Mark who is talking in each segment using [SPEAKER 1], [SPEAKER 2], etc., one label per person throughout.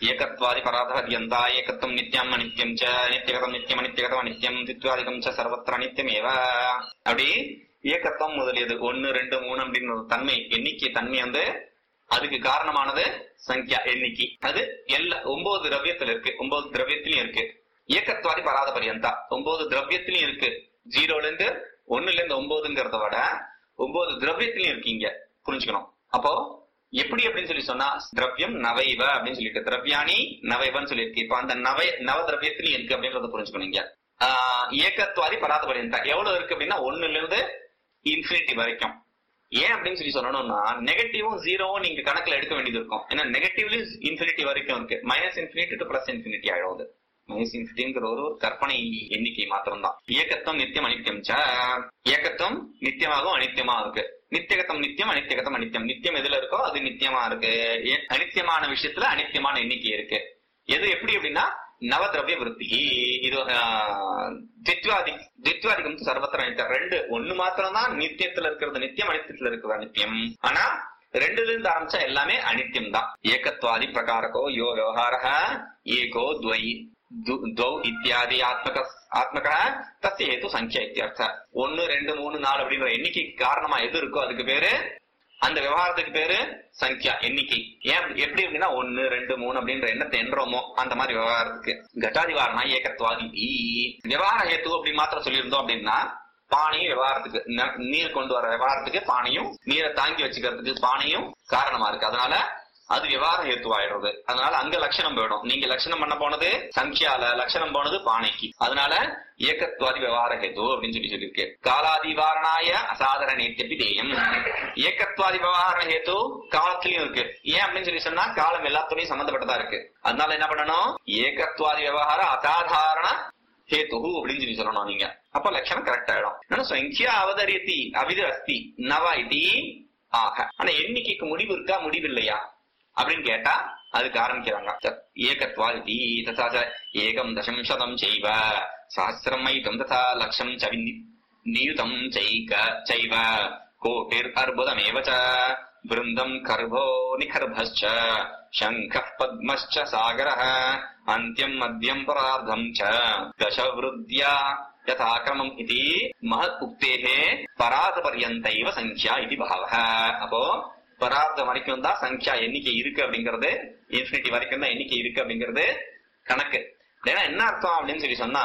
[SPEAKER 1] ஏகத்வாதி பராதபரியந்தா ஏகத்துவம் நித்தியம் அனித்யம் ச நித்தியகதம் நித்தியம் அனித்தியகதம் அனித்யம் தித்வாதிகம் ச சர்வத்திர அனித்யமேவ அப்படி ஏகத்துவம் முதலியது ஒன்னு ரெண்டு மூணு அப்படின்னு ஒரு தன்மை எண்ணிக்கை தன்மை வந்து அதுக்கு காரணமானது சங்கியா எண்ணிக்கை அது எல்லா ஒன்பது திரவியத்துல இருக்கு ஒன்பது திரவியத்திலயும் இருக்கு ஏகத்வாதி பராத பரியந்தா ஒன்பது திரவியத்திலயும் இருக்கு ஜீரோல இருந்து ஒண்ணுல இருந்து ஒன்பதுங்கிறத விட ஒன்பது திரவியத்திலயும் இருக்கீங்க புரிஞ்சுக்கணும் அப்போ எப்படி அப்படின்னு சொல்லி சொன்னா திரவியம் நவைவ அப்படின்னு சொல்லிட்டு திரவியானி நவைவன்னு சொல்லியிருக்கு இப்ப அந்த நவை நவ திரவியத்திலயும் இருக்கு அப்படின்றத புரிஞ்சுக்கணும் இங்க ஆஹ் ஏகத்வாதி பராத பரியந்தா எவ்வளவு இருக்கு அப்படின்னா ஒண்ணுல இருந்து இன்ஃபினிட்டி வரைக்கும் ஏன் அப்படின்னு சொல்லி சொல்லணும்னா நெகட்டிவும் ஜீரோவும் நீங்க கணக்குல எடுக்க வேண்டியது இருக்கும் ஏன்னா நெகட்டிவ்ல இன்ஃபினிட்டி வரைக்கும் இருக்கு minus infinity to plus infinity ஆயிடும் அது மைனஸ் இன்ஃபினிட்டிங்கிற ஒரு ஒரு கற்பனை எண்ணிக்கை மாத்திரம் தான் இயக்கத்துவம் நித்தியம் அனித்தியம் ச இயக்கத்துவம் நித்தியமாகவும் அனித்தியமா இருக்கு நித்தியகத்தம் நித்தியம் அனித்தியகத்தம் அனித்தியம் நித்தியம் எதுல இருக்கோ அது நித்தியமா இருக்கு ஏ- அனித்தியமான விஷயத்துல அனித்தியமான எண்ணிக்கை இருக்கு எது எப்படி அப்படின்னா நவதிரவிய விருத்தி இது ஆஹ், தித்வாதி தித்வாதிகம் சர்வத்திர அனித்தியம் ரெண்டு ஒண்ணு மாத்திரம் தான் நித்தியத்துல இருக்கிறது நித்தியம் அனித்தியத்துல இருக்கிறது அனித்தியம் ஆனா ரெண்டுல இருந்து ஆரம்பிச்சா எல்லாமே அனித்தியம் தான் ஏகத்வாதி பிரகாரகோ யோ விவகாரः ஏகோ துவை து- துவௌ இத்தியாதி ஆத்மக ஆத்மக தஸ்ய ஹேது சங்கியா இத்தியர்த்த ஒன்னு ரெண்டு மூணு நாலு அப்படின்ற எண்ணிக்கைக்கு காரணமா எது இருக்கோ அதுக்கு பேரு அந்த விவகாரத்துக்கு பேரு சங்கியா எண்ணிக்கை ஏன் எப்படி அப்படின்னா ஒன்னு ரெண்டு மூணு அப்படின்ற எண்ணத்தை எண்றோமோ அந்த மாதிரி விவகாரத்துக்கு கட்டாதிவாரணா ஏகத்வாதி விவகார ஹேத்து அப்படி மாத்திரம் சொல்லியிருந்தோம் அப்படின்னா பானையும் விவகாரத்துக்கு ந- நீர் கொண்டு வர விவகாரத்துக்கு பானையும் நீரை தாங்கி வச்சுக்கிறதுக்கு பானையும் காரணமா இருக்கு அதனால அது விவகார ஹேத்துவாயிடுறது அதனால அங்க லட்சணம் போயிடும் நீங்க லட்சணம் பண்ண போனது சங்கியால லட்சணம் போனது பானைக்கு அதனால ஏகத்வாதி விவகார ஹேத்து அப்படின்னு சொல்லி சொல்லியிருக்கு காலாதிவாரணாய அசாதாரண நித்தியப்பி தேயம் ஏகத்வாதி விவகார ஹேத்து காலத்திலயும் இருக்கு ஏன் அப்படின்னு சொல்லி சொன்னா காலம் எல்லாத்துலயும் சம்பந்தப்பட்டதா இருக்கு அதனால என்ன பண்ணணும் ஏகத்வாதி விவகார அசாதாரண ஹேத்து அப்படின்னு சொல்லி சொல்லணும் நீங்க அப்ப லட்சணம் கரெக்ட் ஆயிடும் ஆனா சங்கியா அவதரியத்தி அவிது அஸ்தி நவ இது ஆக ஆனா எண்ணிக்கைக்கு முடிவு இருக்கா முடிவு இல்லையா அப்படின்னு கேட்டா அதுக்கு ஆரம்பிக்கிறாங்க ஏகத்வா இது ததா ச ஏகம் தசம் சதம் செய்வ சஹசிரம் மைதம் ததா லட்சம் ச விநி- நியுதம் சைக சைவ கோட்டிர் அர்புதமேவ ச பிருந்தம் கர்போ நிகர்பश्च शङ्खः पद्मश्च सागरः अन्त्यम् मध्यम् परार्धम् च दशवृद्ध्या यथाक्रमम् इति महत् उक्तेः பராதபர்யந்தைவ சங்கியா இது பாவக அப்போ பரார்த்தம் வரைக்கும் தான் சங்கியா எண்ணிக்கை இருக்கு அப்படிங்கறது இன்ஃபினிட்டி வரைக்கும் தான் எண்ணிக்கை இருக்கு அப்படிங்கிறது கணக்கு ஏன்னா என்ன அர்த்தம் அப்படின்னு சொல்லி சொன்னா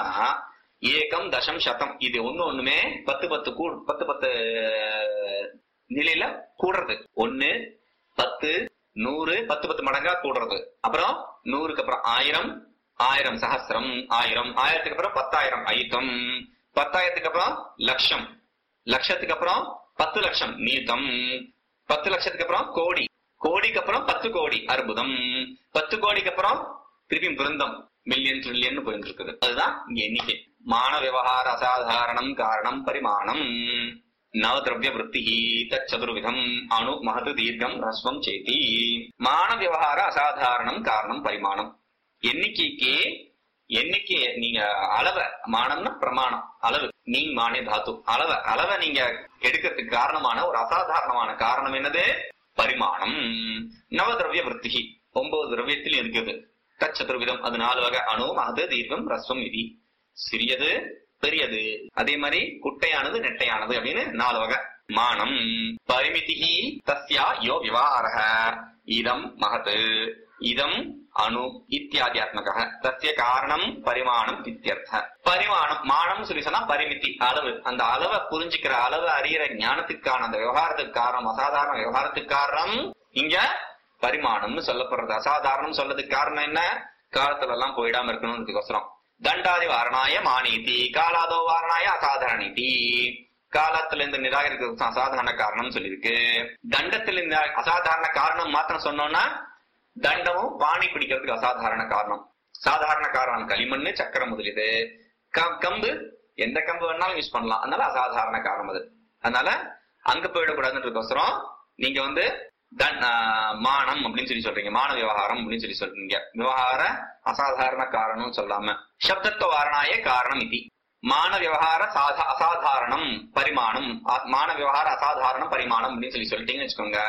[SPEAKER 1] ஏகம் தசம் சதம் இது ஒண்ணு ஒண்ணுமே பத்து பத்து கூ பத்து பத்து நிலையில கூடுறது ஒண்ணு பத்து நூறு பத்து பத்து மடங்கா கூடுறது அப்புறம் நூறுக்கு அப்புறம் ஆயிரம் ஆயிரம் சஹசிரம் ஆயிரம் ஆயிரத்துக்கு அப்புறம் பத்தாயிரம் ஐத்தம் பத்தாயிரத்துக்கு அப்புறம் லட்சம் லட்சத்துக்கு அப்புறம் பத்து லட்சம் நீதம் பத்து லட்சத்துக்கு அப்புறம் கோடி கோடிக்கு அப்புறம் பத்து கோடி அற்புதம் பத்து கோடிக்கு அப்புறம் திருப்பி பிருந்தம் மில்லியன் ட்ரில்லியன் போயிட்டு இருக்குது அதுதான் இங்க எண்ணிக்கை மான விவகார அசாதாரணம் காரணம் பரிமாணம் நவதிரவிய விற்பி தச்சதுர்விதம் அணு மகது தீர்க்கம் ரஸ்வம் சேதி மான விவகார அசாதாரணம் காரணம் பரிமாணம் எண்ணிக்கைக்கு எண்ணிக்கை நீங்க அளவை மானம்னா பிரமாணம் அளவு நீ மானே தாத்து அளவை அளவை நீங்க எடுக்கிறதுக்கு காரணமான ஒரு அசாதாரணமான காரணம் என்னது பரிமாணம் நவதிரவிய விற்பி ஒன்பது திரவியத்தில் இருக்குது தச்சதுர்விதம் அது நாலு வகை அணு மகது தீர்க்கம் ரஸ்வம் விதி சிறியது பெரியது அதே மாதிரி குட்டையானது நெட்டையானது அப்படின்னு நாலு வகை மானம் பரிமிதிகி தஸ்யா யோ விவாரக இதம் மகத் இதம் அணு இத்தியாதியாத்மக தஸ்ய காரணம் பரிமாணம் இத்தியர்த்த பரிமாணம் மானம் சொல்லி சொன்னா பரிமிதி அளவு அந்த அளவை புரிஞ்சுக்கிற அளவு அறியிற ஞானத்துக்கான அந்த விவகாரத்துக்கு காரணம் அசாதாரண விவகாரத்துக்கு காரணம் இங்க பரிமாணம்னு சொல்லப்படுறது அசாதாரணம் சொல்றதுக்கு காரணம் என்ன காலத்துல எல்லாம் போயிடாம இருக்கணும்ன்றதுக்கோசரம் தண்டாதி வாரணாய மானீதி காலாதோ வாரணாய அசாதாரணீதி காலத்துல இருந்து நிராகரிக்கிறது அசாதாரண காரணம் சொல்லியிருக்கு தண்டத்துல இந்த அசாதாரண காரணம் மாத்திரம் சொன்னோம்னா தண்டமும் பாணி பிடிக்கிறதுக்கு அசாதாரண காரணம் சாதாரண காரணம் களிமண்ணு சக்கரம் முதலியது க- கம்பு எந்த கம்பு வேணாலும் யூஸ் பண்ணலாம் அதனால அசாதாரண காரணம் அது அதனால அங்க போயிடக்கூடாதுன்றதுக்கோசரம் நீங்க வந்து தன் ஆஹ், மானம் அப்படின்னு சொல்லி சொல்றீங்க மான விவகாரம் அப்படின்னு சொல்லி சொல்றீங்க விவகார அசாதாரண காரணம் சொல்லாம சப்தத்துவ வாரணாய காரணம் இது மான விவகார சாதா அசாதாரணம் பரிமாணம் ஆ- மான விவகார அசாதாரணம் பரிமாணம் அப்படின்னு சொல்லி சொல்லிட்டீங்கன்னு வச்சுக்கோங்க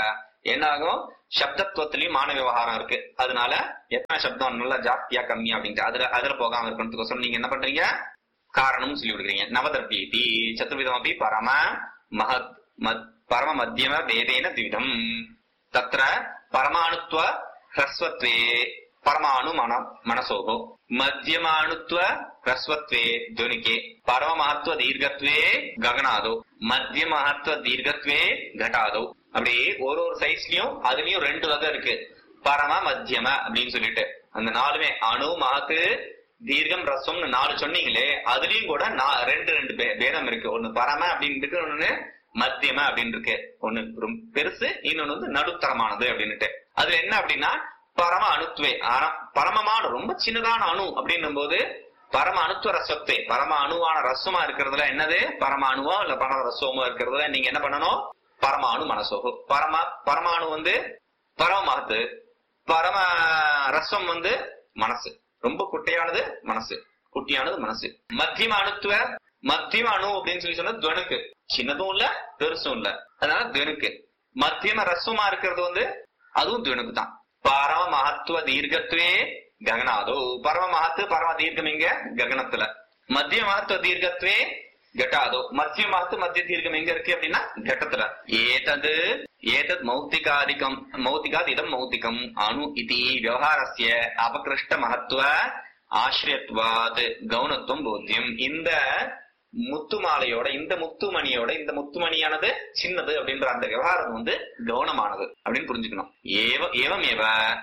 [SPEAKER 1] என்ன ஆகும் சப்தத்துவத்திலயும் மான விவகாரம் இருக்கு அதனால எத்தனை சப்தம் நல்லா ஜாஸ்தியா கம்மியா அப்படின்ட்டு அதுல அதுல போகாம இருக்கணும்னு நீங்க என்ன பண்றீங்க காரணம் சொல்லி கொடுக்குறீங்க நவதர்பீதி சதுர்விதம் அப்படி பரம மகத் மத்- பரம மத்தியம வேதேன திவிதம் தத்ர பரமாணுத்வ ஹ்ரஸ்வத்வே பரமாணு மன மனசோகோ மத்தியமாணுத்வ ஹ்ரஸ்வத்வே துவனிகே பரம மகத்துவ தீர்க்கத்வே ககனாதோ மத்திய மகத்துவ தீர்க்கத்வே கட்டாதோ அப்படி ஒரு ஒரு சைஸ்லயும் அதுலயும் ரெண்டு வகை இருக்கு பரம மத்தியம அப்படின்னு சொல்லிட்டு அந்த நாலுமே அணு மகத்து தீர்க்கம் ரசம்னு நாலு சொன்னீங்களே அதுலயும் கூட நா- ரெண்டு ரெண்டு பே- பேதம் இருக்கு ஒண்ணு பரம அப்படின்னு இருக்கு ஒண்ணு மத்தியம அப்படின்னு இருக்கு ஒண்ணு ரொம்ப பெருசு இன்னொன்னு வந்து நடுத்தரமானது அப்படின்னுட்டு அதுல என்ன அப்படின்னா பரம அணுத்வே ஆனா பரமமான ரொம்ப சின்னதான அணு அப்படின்னும் போது பரம அணுத்துவ ரசத்தே பரம அணுவான ரசமா இருக்கிறதுல என்னது பரம அணுவோ இல்ல பரம ரசமோ இருக்கிறதுல நீங்க என்ன பண்ணணும் பரமாணு மனசோகோ பரம பரமாணு வந்து பரம மகத்து பரம ரசம் வந்து மனசு ரொம்ப குட்டையானது மனசு குட்டியானது மனசு மத்தியம அணுத்துவ மத்தியம அணு அப்படின்னு சொல்லி சொன்னா துவனுக்கு சின்னதும் இல்ல பெருசும் இல்ல அதனால துவனுக்கு மத்தியம ரசமா இருக்கிறது வந்து அதுவும் துவனுக்கு தான் பரம மகத்துவ தீர்க்கத்துவே ககனாதோ பரம மகத்து பரம தீர்க்கம் இங்க ககனத்துல மத்திய மகத்துவ தீர்க்கத்துவே கட்டாதோ மத்திய மகத்து மத்திய தீர்க்கம் எங்க இருக்கு அப்படின்னா கட்டத்துல ஏதது ஏதத் மௌத்திகாதிகம் மௌத்திகாத் இதம் மௌத்திகம் அணு இதி விவகாரஸ்ய அபகிருஷ்ட மகத்துவ ஆசிரியத்வாத் கவுனத்துவம் போத்தியம் இந்த முத்து மாலையோட இந்த முத்துமணியோட இந்த முத்துமணியானது சின்னது அப்படின்ற அந்த விவகாரம் வந்து கவுனமானது அப்படின்னு புரிஞ்சுக்கணும் ஏவ ஏவம் ஏவ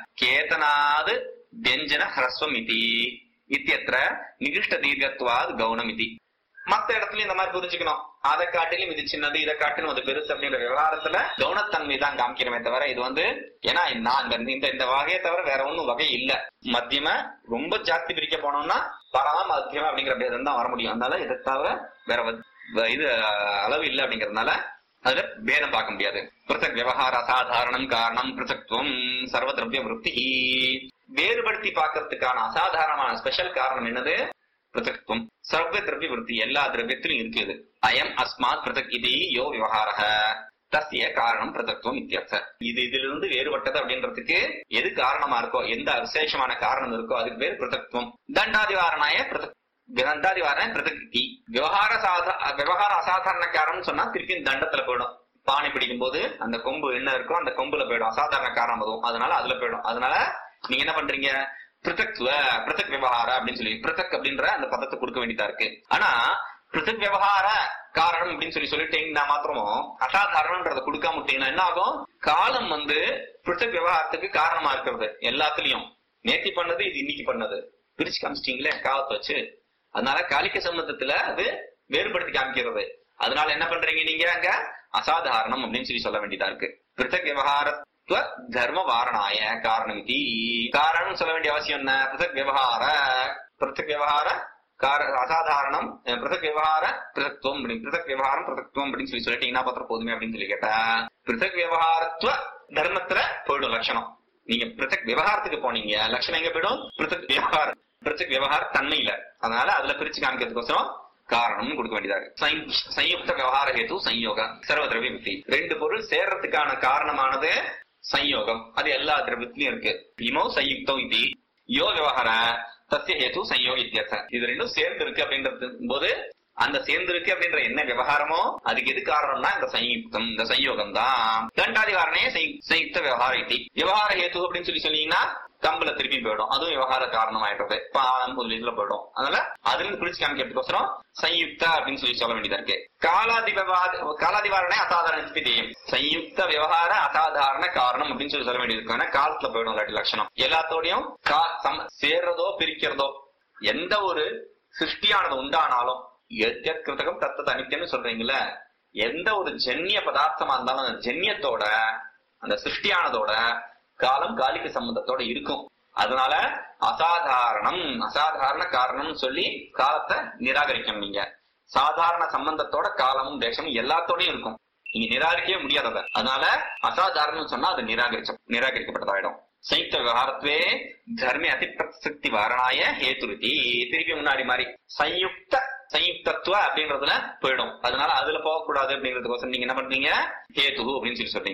[SPEAKER 1] கேதனாது வியஞ்சன ஹ்ரஸ்வம் இதி இத்தியத்திர நிகிருஷ்ட தீர்க்கத்வாத் கவுனம் இதி மத்த இடத்துல இந்த மாதிரி புரிஞ்சுக்கணும் அதை காட்டிலும் இது சின்னது இதை காட்டிலும் அது பெருசு அப்படின்ற விவகாரத்துல கவனத்தன்மை தான் காமிக்கிறமே தவிர இது வந்து ஏன்னா நான் இந்த இந்த இந்த வகையை தவிர வேற ஒண்ணும் வகை இல்ல மத்தியம ரொம்ப ஜாஸ்தி பிரிக்க போனோம்னா பரம மத்தியம அப்படிங்கிற பேதம் தான் வர முடியும் அதனால இதை தவிர வேற வ- வ- இது அஹ், அளவு இல்லை அப்படிங்கறதுனால அதுல பேதம் பார்க்க முடியாது பிருத்தக் விவகார அசாதாரணம் காரணம் பிருத்தக்துவம் சர்வ திரவிய விருத்தி வேறுபடுத்தி பார்க்கறதுக்கான அசாதாரணமான ஸ்பெஷல் காரணம் என்னது பிருத்தக்துவம் சர்வ திரவிய விருத்தி எல்லா திரவியத்திலும் இருக்குது அயம் அஸ்மாத் பிருத்தக் இது யோ விவகாரக தஸ்ய காரணம் பிருத்தக்துவம் இத்தியர்த்த இது இதிலிருந்து வேறுபட்டது அப்படின்றதுக்கு எது காரணமா இருக்கோ எந்த விசேஷமான காரணம் இருக்கோ அதுக்கு பேர் பிருத்தக்துவம் தண்டாதிவாரணாய பிருத்தக் தண்டாதிவாரண பிருத்தக்தி விவகார சாதா விவகார அசாதாரண காரணம் சொன்னா திருப்பி தண்டத்துல போயிடும் பானை பிடிக்கும் போது அந்த கொம்பு என்ன இருக்கோ அந்த கொம்புல போயிடும் அசாதாரண காரணம் அதுவும் அதனால அதுல போயிடும் அதனால நீங்க என்ன பண்றீங்க பிருத்தக்துவ பிருத்தக் விவகார அப்படின்னு சொல்லி பிருத்தக் அப்படின்ற அந்த பதத்தை கொடுக்க வேண்டியதா இருக்கு ஆனா பிருத்தக் விவகார காரணம் அப்படின்னு சொல்லி சொல்லிட்டீங்கன்னா மாத்திரமும் அசாதாரணன்றத கொடுக்காம விட்டீங்கன்னா என்ன ஆகும் காலம் வந்து பிருத்தக் விவகாரத்துக்கு காரணமா இருக்கிறது எல்லாத்துலயும் நேத்தி பண்ணது இது இன்னைக்கு பண்ணது பிரிச்சு காமிச்சிட்டீங்களே காலத்தை வச்சு அதனால காலிக்க சம்பந்தத்துல அது வேறுபடுத்தி காமிக்கிறது அதனால என்ன பண்றீங்க நீங்க அங்க அசாதாரணம் அப்படின்னு சொல்லி சொல்ல வேண்டியதா இருக்கு பிருத்தக் விவகாரத்துவ தர்ம வாரணாய காரணம் இது காரணம் சொல்ல வேண்டிய அவசியம் என்ன பிருத்தக் விவகார பிருத்தக் விவகார கார அசாதாரணம் அஹ், பிருத்தக் விவகார பிருத்தத்துவம் அப்படின்னு பிருத்தக் விவகாரம் பிருத்தத்துவம் அப்படின்னு சொல்லி சொல்லிட்டீங்கன்னா பத்திரம் போதுமே அப்படின்னு சொல்லி கேட்டா பிருத்தக் விவகாரத்துவ தர்மத்துல போயிடும் லட்சணம் நீங்க பிருத்தக் விவகாரத்துக்கு போனீங்க லட்சணம் எங்க போயிடும் பிருத்தக் விவகாரம் பிருத்தக் விவகார தன்மையில அதனால அதுல பிரிச்சு காமிக்கிறதுக்கோசரம் காரணம்னு கொடுக்க வேண்டியதா இருக்கு சை- சயுக்த விவகார ஹேது சம்யோக சர்வ திரவிய வித்தி ரெண்டு பொருள் சேர்றதுக்கான காரணமானது சம்யோகம் அது எல்லா திரவியத்திலயும் இருக்கு இமோ சயுக்தம் இது யோ விவகார தஸ்ய ஹேது சம்யோக இத்தியர்த்த இது ரெண்டும் சேர்ந்து இருக்கு அப்படின்றது போது அந்த சேர்ந்து இருக்கு அப்படின்ற என்ன விவகாரமோ அதுக்கு எது காரணம்னா இந்த சயுக்தம் இந்த சம்யோகம் தான் தண்டாதிகாரனே சயுக்த விவகார இத்தி விவகார ஹேத்து அப்படின்னு சொல்லி சொன்னீங்கன்னா கம்புல திருப்பி போயிடும் அதுவும் விவகார காரணம் ஆயிடுறது பாலம் முதலீட்டுல போயிடும் அதனால அதுல இருந்து பிடிச்சு காமிக்கிறதுக்கோசரம் சயுக்த அப்படின்னு சொல்லி சொல்ல வேண்டியதா இருக்கு காலாதி விவகார காலாதிவாரணே அசாதாரண நித்தியம் சயுக்த விவகார அசாதாரண காரணம் அப்படின்னு சொல்லி சொல்ல வேண்டியது இருக்கு ஏன்னா காலத்துல போயிடும் இல்லாட்டி லட்சணம் எல்லாத்தோடையும் கா- சம- சேர்றதோ பிரிக்கிறதோ எந்த ஒரு சிருஷ்டியானது உண்டானாலும் எத்யத் கிருத்தகம் தத்தது அனித்தியம்னு சொல்றீங்கல்ல எந்த ஒரு ஜென்னிய பதார்த்தமா இருந்தாலும் அந்த ஜென்னியத்தோட அந்த சிருஷ்டியானதோட காலம் காலிக சம்பந்தத்தோட இருக்கும் அதனால அசாதாரணம் அசாதாரண காரணம்னு சொல்லி காலத்தை நிராகரிக்கணும் நீங்க சாதாரண சம்பந்தத்தோட காலமும் தேசமும் எல்லாத்தோடயும் இருக்கும் நீங்க நிராகரிக்கவே முடியாது அதை அதனால அசாதாரணம் சொன்னா அது நிராகரிச்ச நிராகரிக்கப்பட்டதாயிடும் சயுக்த விவகாரத்துவே தர்மே அதி பிரசக்தி வாரணாய ஹேதுருதி திருப்பி முன்னாடி மாதிரி சயுக்த சயுக்தத்துவ அப்படின்றதுல போயிடும் அதனால அதுல போகக்கூடாது அப்படின்றதுக்கோசரம் நீங்க என்ன பண்றீங்க ஹேது அப்படின்னு சொல்லி சொல்றீங்க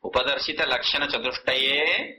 [SPEAKER 1] உபதர்சித லட்சண சதுஷ்டயே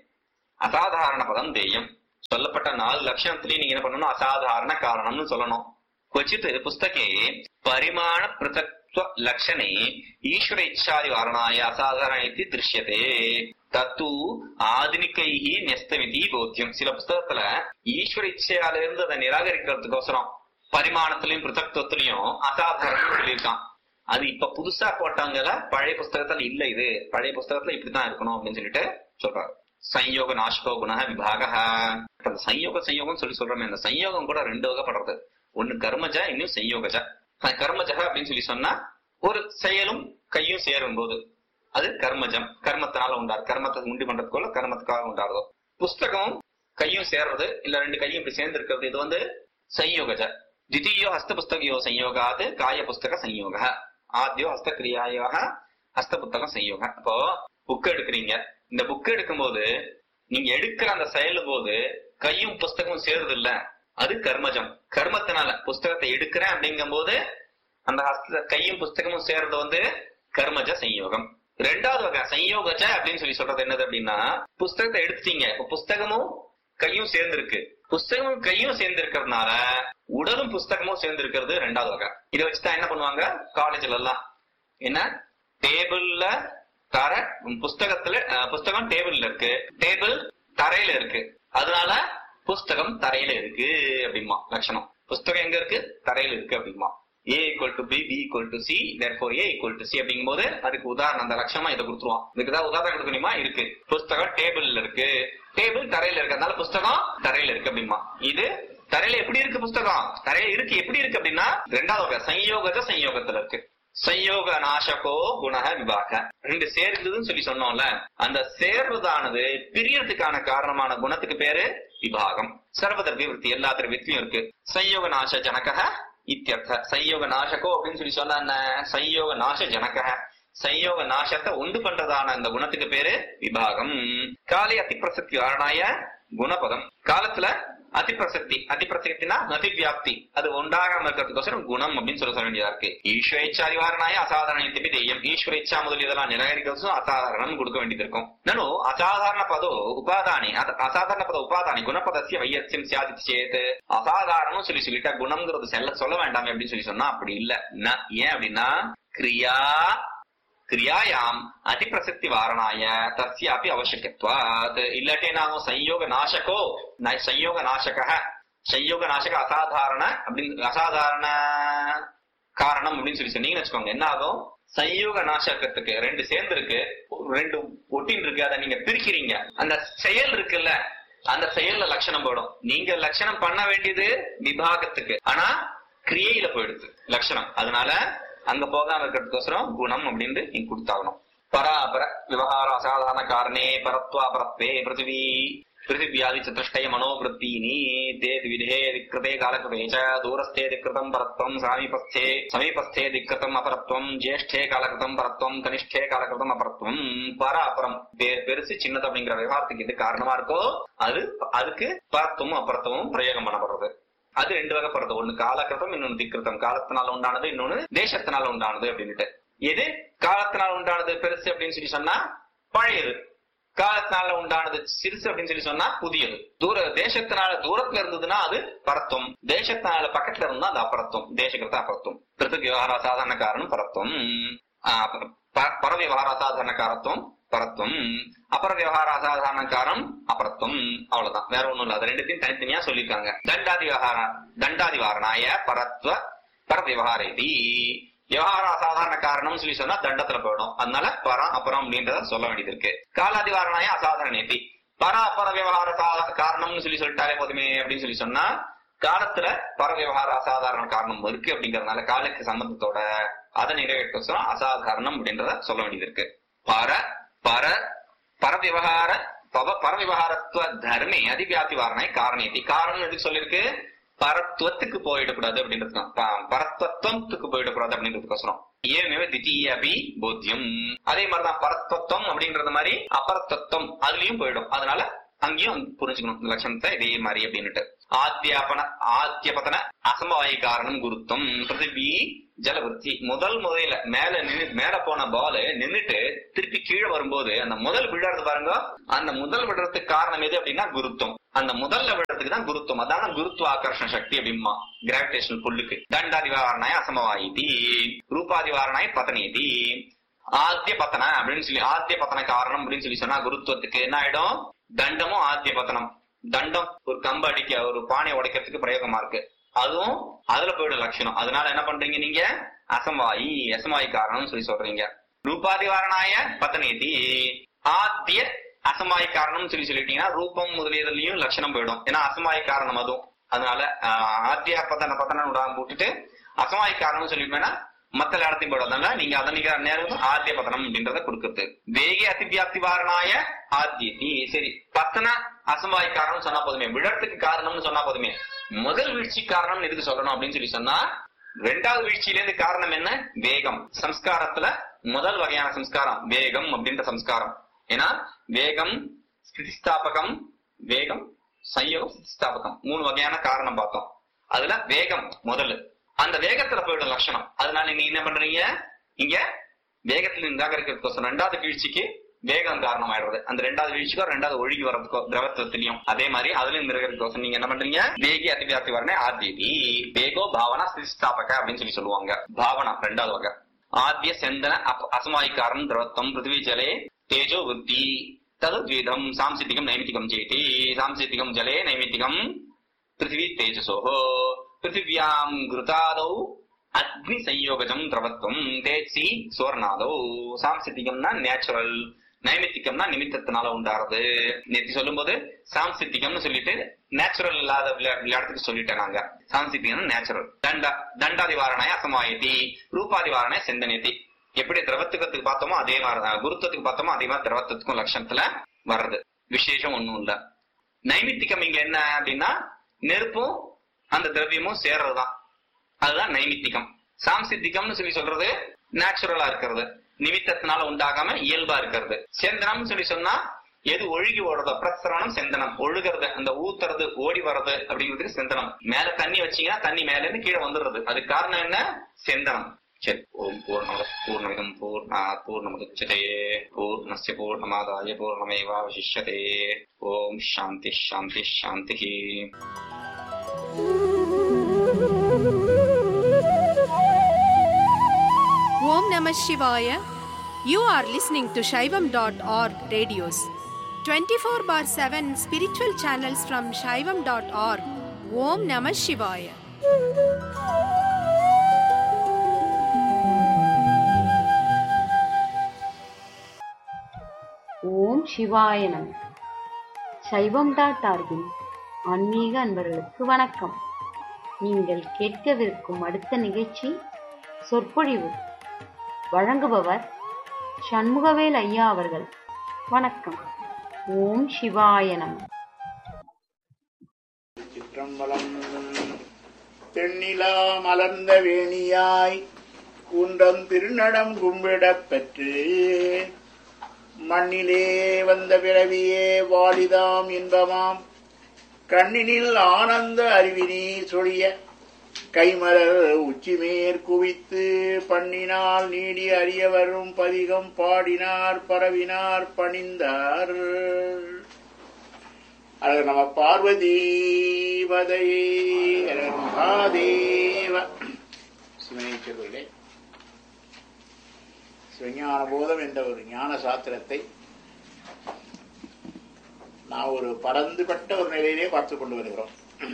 [SPEAKER 1] அசாதாரண பதம் தேயம் சொல்லப்பட்ட நாலு லட்சணத்திலையும் நீங்க என்ன பண்ணணும் அசாதாரண காரணம்னு சொல்லணும் क्वचित् पुस्तके परिमाण पृथक्त्व लक्षणे ईश्वर इच्छादि वारणाय असाधारण इति दृश्यते தத்து ஆதினிகைஹி நெஸ்தமிதி போத்தியம் சில புஸ்தகத்துல ஈஸ்வர இச்சையால இருந்து அதை நிராகரிக்கிறதுக்கோசரம் பரிமாணத்திலையும் பிருத்தத்துவத்திலையும் அசாதாரணம் சொல்லியிருக்கான் அது இப்ப புதுசா போட்டாங்கல பழைய புஸ்தகத்துல இல்ல இது பழைய புஸ்தகத்துல இப்படித்தான் இருக்கணும் அப்படின்னு சொல்லிட்டு சொல்றாரு சம்யோக நாஷ்கோ குண விபாக அந்த சம்யோக சம்யோகம் சொல்லி சொல்றோமே அந்த சம்யோகம் கூட ரெண்டு வகைப்படுறது ஒன்னு கர்மஜ இன்னும் சம்யோகஜ அந்த கர்மஜக அப்படின்னு சொல்லி சொன்னா ஒரு செயலும் கையும் சேரும் போது அது கர்மஜம் கர்மத்தினால உண்டாரு கர்மத்தை உண்டி பண்றதுக்குள்ள கர்மத்துக்காக உண்டாருதோ புஸ்தகமும் கையும் சேர்றது இல்ல ரெண்டு கையும் இப்படி சேர்ந்து இருக்கிறது இது வந்து சம்யோகஜ தித்தீயோ ஹஸ்த புஸ்தகையோ சம்யோகாது காய புஸ்தக சம்யோக ஆத்தியோ ஹஸ்த கிரியாயோ ஹஸ்த புத்தகம் சம்யோக அப்போ புக் எடுக்கிறீங்க இந்த புக் எடுக்கும்போது நீங்க எடுக்கிற அந்த செயல் போது கையும் புஸ்தகமும் சேருது இல்ல அது கர்மஜம் கர்மத்தினால புஸ்தகத்தை எடுக்கிறேன் அப்படிங்கும் போது அந்த ஹஸ்த கையும் புஸ்தகமும் சேர்றது வந்து கர்மஜ சம்யோகம் ரெண்டாவது வகை சம்யோகஜ அப்படின்னு சொல்லி சொல்றது என்னது அப்படின்னா புஸ்தகத்தை எடுத்துட்டீங்க இப்ப புஸ்தகமும் கையும் சேர்ந்திருக்கு புஸ்தகமும் கையும் சேர்ந்து இருக்கிறதுனால உடலும் புஸ்தகமும் சேர்ந்து இருக்கிறது ரெண்டாவது வகை இதை வச்சுதான் என்ன பண்ணுவாங்க காலேஜ்ல எல்லாம் என்ன டேபிள்ல தர புஸ்தகத்துல அஹ், புஸ்தகம் டேபிள்ல இருக்கு டேபிள் தரையில இருக்கு அதனால புஸ்தகம் தரையில இருக்கு அப்படிமா லட்சணம் புஸ்தகம் எங்க இருக்கு தரையில இருக்கு அப்படிமா A equal to B B equal to C therefore A equal to C அப்படிங்கும் போது அதுக்கு உதாரணம் அந்த லட்சணமா இதை கொடுத்துருவான் இதுக்கு ஏதாவது உதாரணம் கொடுக்கணுமா இருக்கு புஸ்தகம் டேபிள்ல இருக்கு டேபிள் தரையில இருக்கு அதனால புஸ்தகம் தரையில இருக்கு அப்படிமா இது தரையில எப்படி இருக்கு புஸ்தகம் தரையில இருக்கு எப்படி இருக்கு அப்படின்னா ரெண்டாவது வகை சம்யோகஜ சம்யோகத்துல இருக்கு சம்யோக நாசகோ குணக விபாக ரெண்டு சேர்ந்ததுன்னு சொல்லி சொன்னோம்ல அந்த சேர்றதானது பிரியறதுக்கான காரணமான குணத்துக்கு பேரு விபாகம் சர்வதர்வி விருத்தி எல்லா திரவியத்திலும் இருக்கு சம்யோக நாச ஜனக இத்தியர்த்த சம்யோக நாசகோ அப்படின்னு சொல்லி சொன்னா என்ன சம்யோக நாச ஜனக சம்யோக நாசத்தை உண்டு பண்றதான அந்த குணத்துக்கு பேரு விபாகம் காலை அதி பிரசக்தி வாரணாய குணபதம் காலத்துல அதி பிரசக்தி அதி பிரசக்தினா நதி வியாப்தி அது உண்டாகாம இருக்கிறதுக்கோசரம் குணம் அப்படின்னு சொல்ல சொல்ல வேண்டியதா இருக்கு ஈஸ்வர இச்சா நிவாரணாய அசாதாரண இத்திபி தெய்யம் ஈஸ்வர இச்சா முதல் இதெல்லாம் நிராகரிக்கிறதும் அசாதாரணம் கொடுக்க வேண்டியது இருக்கும் நனு அசாதாரண பதோ உபாதானி அத- அசாதாரண பத உபாதானி குணபதசிய வையத்தியம் சியாதி சேத் அசாதாரணம் சொல்லி சொல்லிட்டா குணம்ங்கிறது செல்ல சொல்ல வேண்டாமே அப்படின்னு சொல்லி சொன்னா அப்படி இல்ல ந- ஏன் அப்படின்னா கிரியா கிரியாயாம் அதிப்பிரசக்தி வாரணாய தஸ்யாபி அவசியத்துவாத் இல்லாட்டி நாகும் சம்யோக நாசகோ ந- சம்யோக நாசக சம்யோக நாசக அசாதாரண அப்படின்னு அசாதாரண காரணம் அப்படின்னு சொல்லி சொன்னீங்கன்னு வச்சுக்கோங்க என்ன ஆகும் சம்யோக நாசகத்துக்கு ரெண்டு சேர்ந்து இருக்கு ரெண்டு ஒட்டின் இருக்கு அதை நீங்க பிரிக்கிறீங்க அந்த செயல் இருக்குல்ல அந்த செயல்ல லட்சணம் போயிடும் நீங்க லட்சணம் பண்ண வேண்டியது விபாகத்துக்கு ஆனா கிரியையில போயிடுது லட்சணம் அதனால அங்க போகாம இருக்கிறதுக்கோசரம் குணம் அப்படின்னு நீங்க கொடுத்தாகணும் பராபர விவகார அசாதாரண காரணே பரத்வா பரத்வே பிருத்திவி பிருத்திவியாதி சதுஷ்டய மனோவృత్తீனி தே விதே விக்கிருதே காலகிருதே ச தூரஸ்தே திக்கிருதம் பரத்வம் சமீபஸ்தே சமீபஸ்தே திக்கிருதம் அபரத்வம் ஜேஷ்டே காலகிருதம் பரத்வம் கனிஷ்டே காலகிருதம் அபரத்வம் பர அபரம் பெ- பெருசு சின்னது அப்படிங்கிற விவகாரத்துக்கு எது காரணமா இருக்கோ அது அதுக்கு பரத்துவமும் அபரத்துவமும் பிரயோகம் பண்ணப்படுறது அது ரெண்டு வகைப்படுறது ஒண்ணு காலகிருதம் இன்னொன்னு திக்கிருதம் காலத்தினால உண்டானது இன்னொன்னு தேசத்தினால உண்டானது அப்படின்னுட்டு எது காலத்தினால உண்டானது பெருசு அப்படின்னு சொல்லி சொன்னா பழையது காலத்தினால உண்டானது சிறுசு அப்படின்னு சொல்லி சொன்னா புதியது தூர தேசத்தினால தூரத்துல இருந்ததுன்னா அது பரத்துவம் தேசத்தினால பக்கத்துல இருந்தா அது அபரத்துவம் தேசகிருத்த அபரத்துவம் பிருத்திக் விவகார சாதாரண காரணம் பரத்துவம் ஆஹ் ப- ப- பர விவகார சாதாரண காரத்துவம் பரத்துவம் அபர விவகார அசாதாரண காரம் அபரத்துவம் அவ்வளவுதான் வேற ஒண்ணும் இல்ல அது ரெண்டுத்தையும் தனித்தனியா சொல்லியிருக்காங்க தண்டாதி விவகார தண்டாதி வாரணாய பரத்வ பர விவகாரேதி விவகார அசாதாரண காரணம் சொல்லி சொன்னா தண்டத்துல போயிடும் அதனால பரம் அப்புறம் அப்படின்றத சொல்ல வேண்டியது இருக்கு காலாதி வாரணாய அசாதாரண நேத்தி பர அபர விவகார சா- காரணம்னு சொல்லி சொல்லிட்டாலே போதுமே அப்படின்னு சொல்லி சொன்னா காலத்துல பர விவகார அசாதாரண காரணம் இருக்கு அப்படிங்கறதுனால காலக்கு சம்பந்தத்தோட அதை நிறைவேற்ற அசாதாரணம் அப்படின்றத சொல்ல வேண்டியது இருக்கு பர பர பரவிவகார பவ பரவிவகாரத்துவ தர்மே அதிவியாப்தி வாரணை காரணேதி காரணம் எதுக்கு சொல்லிருக்கு பரத்துவத்துக்கு போயிடக்கூடாது அப்படின்றது பரத்தத்துவத்துக்கு போயிடக்கூடாது அப்படின்றதுக்கோசரம் ஏமே தித்தீய அபி போத்தியம் அதே மாதிரிதான் பரத்தத்துவம் அப்படின்றது மாதிரி அபரத்தத்துவம் அதுலயும் போயிடும் அதனால அங்கேயும் புரிஞ்சுக்கணும் இந்த லட்சணத்தை இதே மாதிரி அப்படின்னுட்டு ஆத்தியாபன ஆத்தியபதன அசமவாய காரணம் குருத்தம் பிருத்திவி ஜலவருத்தி முதல் முதல்ல மேல நின்னு மேல போன பால் நின்னுட்டு திருப்பி கீழே வரும்போது அந்த முதல் விழறது பாருங்க அந்த முதல் விடுறதுக்கு காரணம் எது அப்படின்னா குருத்தம் அந்த முதல்ல விடுறதுக்கு தான் குருத்தம் அதான குருத்துவ ஆகர்ஷண சக்தி அப்படிமா கிராவிடேஷனல் புல்லுக்கு தண்டாதிவாரணாய அசமவாயிதி ரூபாதிவாரணாய பதனீதி ஆத்திய பத்தன அப்படின்னு சொல்லி ஆத்திய பத்தன காரணம் அப்படின்னு சொல்லி சொன்னா குருத்துவத்துக்கு என்ன ஆயிடும் தண்டமும் ஆத்திய பத்தனம் தண்டம் ஒரு கம்பு அடிக்க ஒரு பானையை உடைக்கிறதுக்கு பிரயோகமா இருக்கு அதுவும் அதுல போயிடும் லட்சணம் அதனால என்ன பண்றீங்க நீங்க அசம்வாயி அசம்வாயி காரணம் சொல்லி சொல்றீங்க ரூபாதிவாரணாய பத்தனேதி ஆத்திய அசமாய் காரணம் சொல்லி சொல்லிட்டீங்கன்னா ரூபம் முதலியதுலயும் லட்சணம் போயிடும் ஏன்னா அசமாய் காரணம் அதுவும் அதனால ஆஹ், ஆத்திய பத்தன பத்தன போட்டுட்டு அசமாய் காரணம் சொல்லிட்டோம்னா மத்த இடத்தையும் போயிடும் அதனால நீங்க அதனிக்கிற நேரம் ஆத்திய பத்தனம் அப்படின்றத கொடுக்குறது வேக அதிவியாப்தி வாரணாய ஆத்தியதி சரி பத்தன அசமாய் காரணம் சொன்னா போதுமே விழறதுக்கு காரணம்னு சொன்னா போதுமே முதல் வீழ்ச்சி காரணம் எதுக்கு சொல்லணும் அப்படின்னு சொல்லி சொன்னா ரெண்டாவது வீழ்ச்சியில இருந்து காரணம் என்ன வேகம் சம்ஸ்காரத்துல முதல் வகையான சம்ஸ்காரம் வேகம் அப்படின்ற சம்ஸ்காரம் ஏன்னா வேகம் ஸ்திதிஸ்தாபகம் வேகம் சயோகம் ஸ்திதிஸ்தாபகம் மூணு வகையான காரணம் பார்த்தோம் அதுல வேகம் முதல்ல அந்த வேகத்துல போயிடும் லட்சணம் அதனால நீங்க என்ன பண்றீங்க இங்க வேகத்துல நிராகரிக்கிறதுக்கோசம் ரெண்டாவது வீழ்ச்சிக்கு வேகம் காரணம் ஆயிடுறது அந்த ரெண்டாவது வீழ்ச்சிக்கோ ரெண்டாவது ஒழுகி வர்றதுக்கோ திரவத்துவத்திலையும் அதே மாதிரி அதுலயும் நிராகரிக்கிறதுக்கோசம் நீங்க என்ன பண்றீங்க வேகி அதிவியாப்தி வரனே ஆத்தியதி வேகோ பாவனா ஸ்திதிஸ்தாபக அப்படின்னு சொல்லி சொல்லுவாங்க பாவனா ரெண்டாவது வகை ஆத்திய செந்தன அப்- அசமாயிக்காரம் திரவத்தம் பிருத்திவி ஜலே தேஜோ புத்தி தது द्विधम् சாம்சித்திகம் நைமித்திகம் சேதி சாம்சித்திகம் ஜலே நைமித்திகம் பிருத்திவி தேஜசோः பிருத்திவியாம் கிருதாதௌ அக்னி சயோகஜம் திரவத்துவம் தேசி சோர்ணாதௌ சாம்சித்திகம்னா நேச்சுரல் நைமித்திகம்னா நிமித்தத்தினால உண்டாறது நேத்தி சொல்லும்போது சாம்சித்திகம்னு சொல்லிட்டு நேச்சுரல் இல்லாத விளையா- விளையாட்டுக்கு சொல்லிட்டேன் நாங்க சாம்சித்திகம் நேச்சுரல் தண்டா தண்டாதிவாரணாய அசமாயதி ரூபாதிவாரணாய செந்தனேதி எப்படி திரவத்துக்கத்துக்கு பார்த்தோமோ அதே மாதிரி தான் குருத்துவத்துக்கு பார்த்தோமோ அதே மாதிரி திரவத்துக்கும் லட்சணத்துல வர்றது விசேஷம் ஒண்ணும் இல்ல நைமித்திகம் இங்க என்ன அப்படின்னா நெருப்பும் அந்த திரவியமும் சேர்றதுதான் அதுதான் நைமித்திகம் சாம்சித்திகம்னு சொல்லி சொல்றது நேச்சுரலா இருக்கிறது நிமித்தத்தினால உண்டாகாம இயல்பா இருக்கிறது செந்தனம்னு சொல்லி சொன்னா எது ஒழுகி ஓடுறதோ பிரசரணம் செந்தனம் ஒழுகிறது அந்த ஊத்துறது ஓடி வர்றது அப்படிங்கிறதுக்கு செந்தனம் மேல தண்ணி வச்சீங்கன்னா தண்ணி மேல இருந்து கீழே வந்துடுறது அதுக்கு காரணம் என்ன செந்தனம் சரி ஓம் பூர்ணமத பூர்ணமிதம் பூர்ணா பூர்ணமுதச்சதே பூர்ணஸ்ய பூர்ணமாதாய பூர்ணமேவாவசிஷ்யதே ஓம் சாந்தி சாந்தி சாந்தி
[SPEAKER 2] Om Namah Shivaya. You are listening to Shaivam.org radios. 24 bar 7 spiritual channels from Shaivam.org. Om Namah Shivaya.
[SPEAKER 3] ஓம் சிவாய நம சைவம் டாட் ஆர்கின் ஆன்மீக அன்பர்களுக்கு வணக்கம் நீங்கள் கேட்கவிருக்கும் அடுத்த நிகழ்ச்சி சொற்பொழிவு வழங்குபவர் சண்முகவேல் ஐயா அவர்கள் வணக்கம் ஓம் சிவாய நம
[SPEAKER 4] சிற்றம்பலம் தென்னிலா மலர்ந்த வேணியாய் குன்றம் திருநடம் கும்பிடப் பெற்று மண்ணிலே வந்த பிறவியே வாலிதாம் இன்பமாம் கண்ணினில் ஆனந்த அருவினி சொழிய கைமலர் உச்சிமேற் குவித்து பண்ணினால் நீடி அறிய வரும் பதிகம் பாடினார் பரவினார் பணிந்தார் அழகு நம பார்வதி பதையே அழகு மகாதேவ சிவனேஸ்வரர்களே சிவஞான போதம் என்ற ஒரு ஞான சாத்திரத்தை நான் ஒரு பரந்துபட்ட ஒரு நிலையிலே பார்த்து கொண்டு வருகிறோம்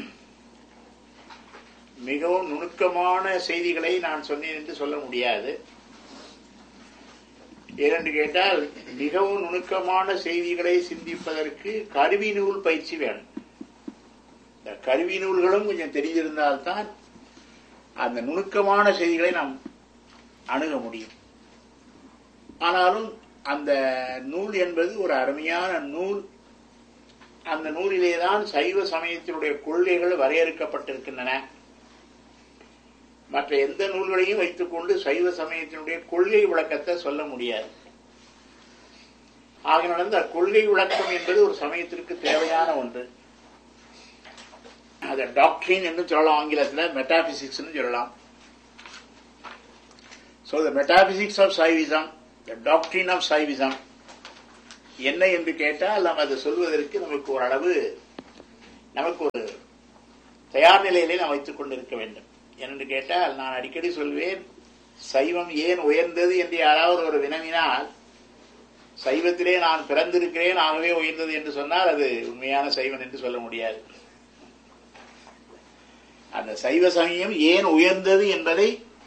[SPEAKER 4] மிகவும் நுணுக்கமான செய்திகளை நான் சொன்னேன் என்று சொல்ல முடியாது ஏனென்று கேட்டால் மிகவும் நுணுக்கமான செய்திகளை சிந்திப்பதற்கு கருவி நூல் பயிற்சி வேணும் இந்த கருவி நூல்களும் கொஞ்சம் தெரிந்திருந்தால்தான் அந்த நுணுக்கமான செய்திகளை நாம் அணுக முடியும் ஆனாலும் அந்த நூல் என்பது ஒரு அருமையான நூல் அந்த நூலிலேதான் சைவ சமயத்தினுடைய கொள்கைகள் வரையறுக்கப்பட்டிருக்கின்றன மற்ற எந்த நூல்களையும் வைத்துக்கொண்டு சைவ சமயத்தினுடைய கொள்கை விளக்கத்தை சொல்ல முடியாது ஆகினால இந்த கொள்கை விளக்கம் என்பது ஒரு சமயத்திற்கு தேவையான ஒன்று அதை டாக்டரின் என்று சொல்லலாம் ஆங்கிலத்தில் மெட்டாபிசிக்ஸ் சொல்லலாம் so the metaphysics of Saivism the doctrine of Saivism என்ன என்று கேட்டால் நாம் அதை சொல்வதற்கு நமக்கு ஓரளவு நமக்கு ஒரு தயார் நிலையிலே நாம் வைத்துக் கொண்டிருக்க வேண்டும் என்று கேட்டால் நான் அடிக்கடி சொல்வேன் சைவம் ஏன் உயர்ந்தது என்று யாராவது ஒரு வினவினால் சைவத்திலே நான் பிறந்திருக்கிறேன் ஆகவே உயர்ந்தது என்று சொன்னால் அது உண்மையான சைவன் என்று சொல்ல முடியாது அந்த சைவ சமயம் ஏன் உயர்ந்தது என்பதை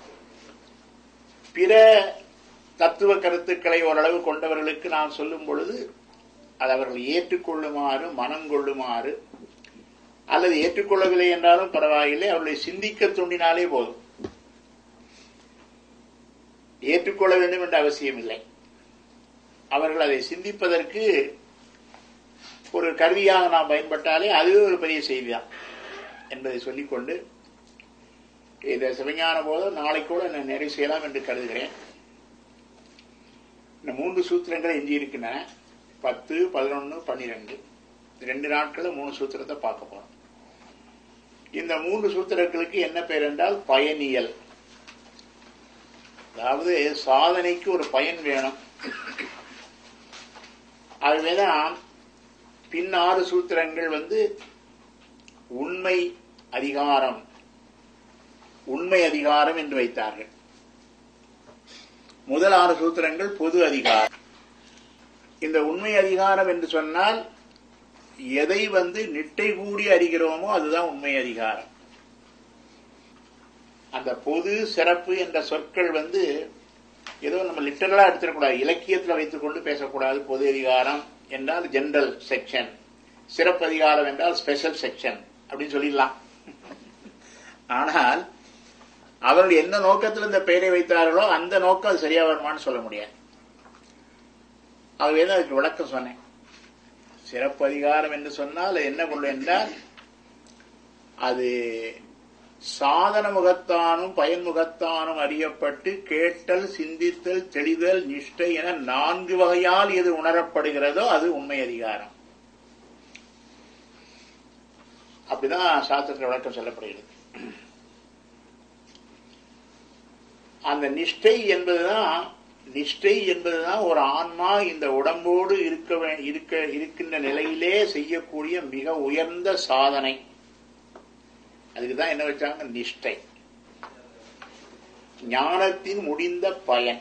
[SPEAKER 4] பிற தத்துவ கருத்துக்களை ஓரளவு கொண்டவர்களுக்கு நான் சொல்லும் பொழுது அது அவர்கள் ஏற்றுக்கொள்ளுமாறு மனம் கொள்ளுமாறு அல்லது ஏற்றுக்கொள்ளவில்லை என்றாலும் பரவாயில்லை அவர்களை சிந்திக்க தூண்டினாலே போதும் ஏற்றுக்கொள்ள வேண்டும் என்ற அவசியம் இல்லை அவர்கள் அதை சிந்திப்பதற்கு ஒரு கருவியாக நாம் பயன்பட்டாலே அதுவே ஒரு பெரிய செய்திதான் என்பதை சொல்லிக்கொண்டு இந்த சிவஞான போதும் நாளை கூட நான் நிறைவு செய்யலாம் என்று கருதுகிறேன் இந்த மூன்று சூத்திரங்கள் எஞ்சி இருக்கின்றன பத்து பதினொன்று பன்னிரெண்டு ரெண்டு நாட்களில் மூணு சூத்திரத்தை பார்க்க போறோம் இந்த மூன்று சூத்திரங்களுக்கு என்ன பேர் என்றால் பயனியல் அதாவது சாதனைக்கு ஒரு பயன் வேணும் ஆகவேதான் பின் ஆறு சூத்திரங்கள் வந்து உண்மை அதிகாரம் உண்மை அதிகாரம் என்று வைத்தார்கள் முதல் ஆறு சூத்திரங்கள் பொது அதிகாரம் இந்த உண்மை அதிகாரம் என்று சொன்னால் எதை வந்து நிட்டை கூடி அறிகிறோமோ அதுதான் உண்மை அதிகாரம் அந்த பொது சிறப்பு என்ற சொற்கள் வந்து ஏதோ நம்ம லிட்டரலா எடுத்துடக்கூடாது இலக்கியத்தில் வைத்துக் கொண்டு பேசக்கூடாது பொது அதிகாரம் என்றால் ஜெனரல் செக்ஷன் சிறப்பு அதிகாரம் என்றால் ஸ்பெஷல் செக்ஷன் அப்படின்னு சொல்லிடலாம் ஆனால் அவர்கள் என்ன நோக்கத்தில் இந்த பெயரை வைத்தார்களோ அந்த நோக்கம் அது சரியா வருமானு சொல்ல முடியாது ஆகவே தான் அதுக்கு விளக்கம் சொன்னேன் சிறப்பு அதிகாரம் என்று சொன்னால் என்ன கொள்ளும் என்றால் அது சாதன முகத்தானும் பயன்முகத்தானும் அறியப்பட்டு கேட்டல் சிந்தித்தல் தெளிதல் நிஷ்டை என நான்கு வகையால் எது உணரப்படுகிறதோ அது உண்மை அதிகாரம் அப்படிதான் சாஸ்திரத்தில் விளக்கம் சொல்லப்படுகிறது அந்த நிஷ்டை என்பதுதான் நிஷ்டை என்பதுதான் ஒரு ஆன்மா இந்த உடம்போடு இருக்க இருக்க இருக்கின்ற நிலையிலே செய்யக்கூடிய மிக உயர்ந்த சாதனை அதுக்கு தான் என்ன வச்சாங்க நிஷ்டை ஞானத்தின் முடிந்த பயன்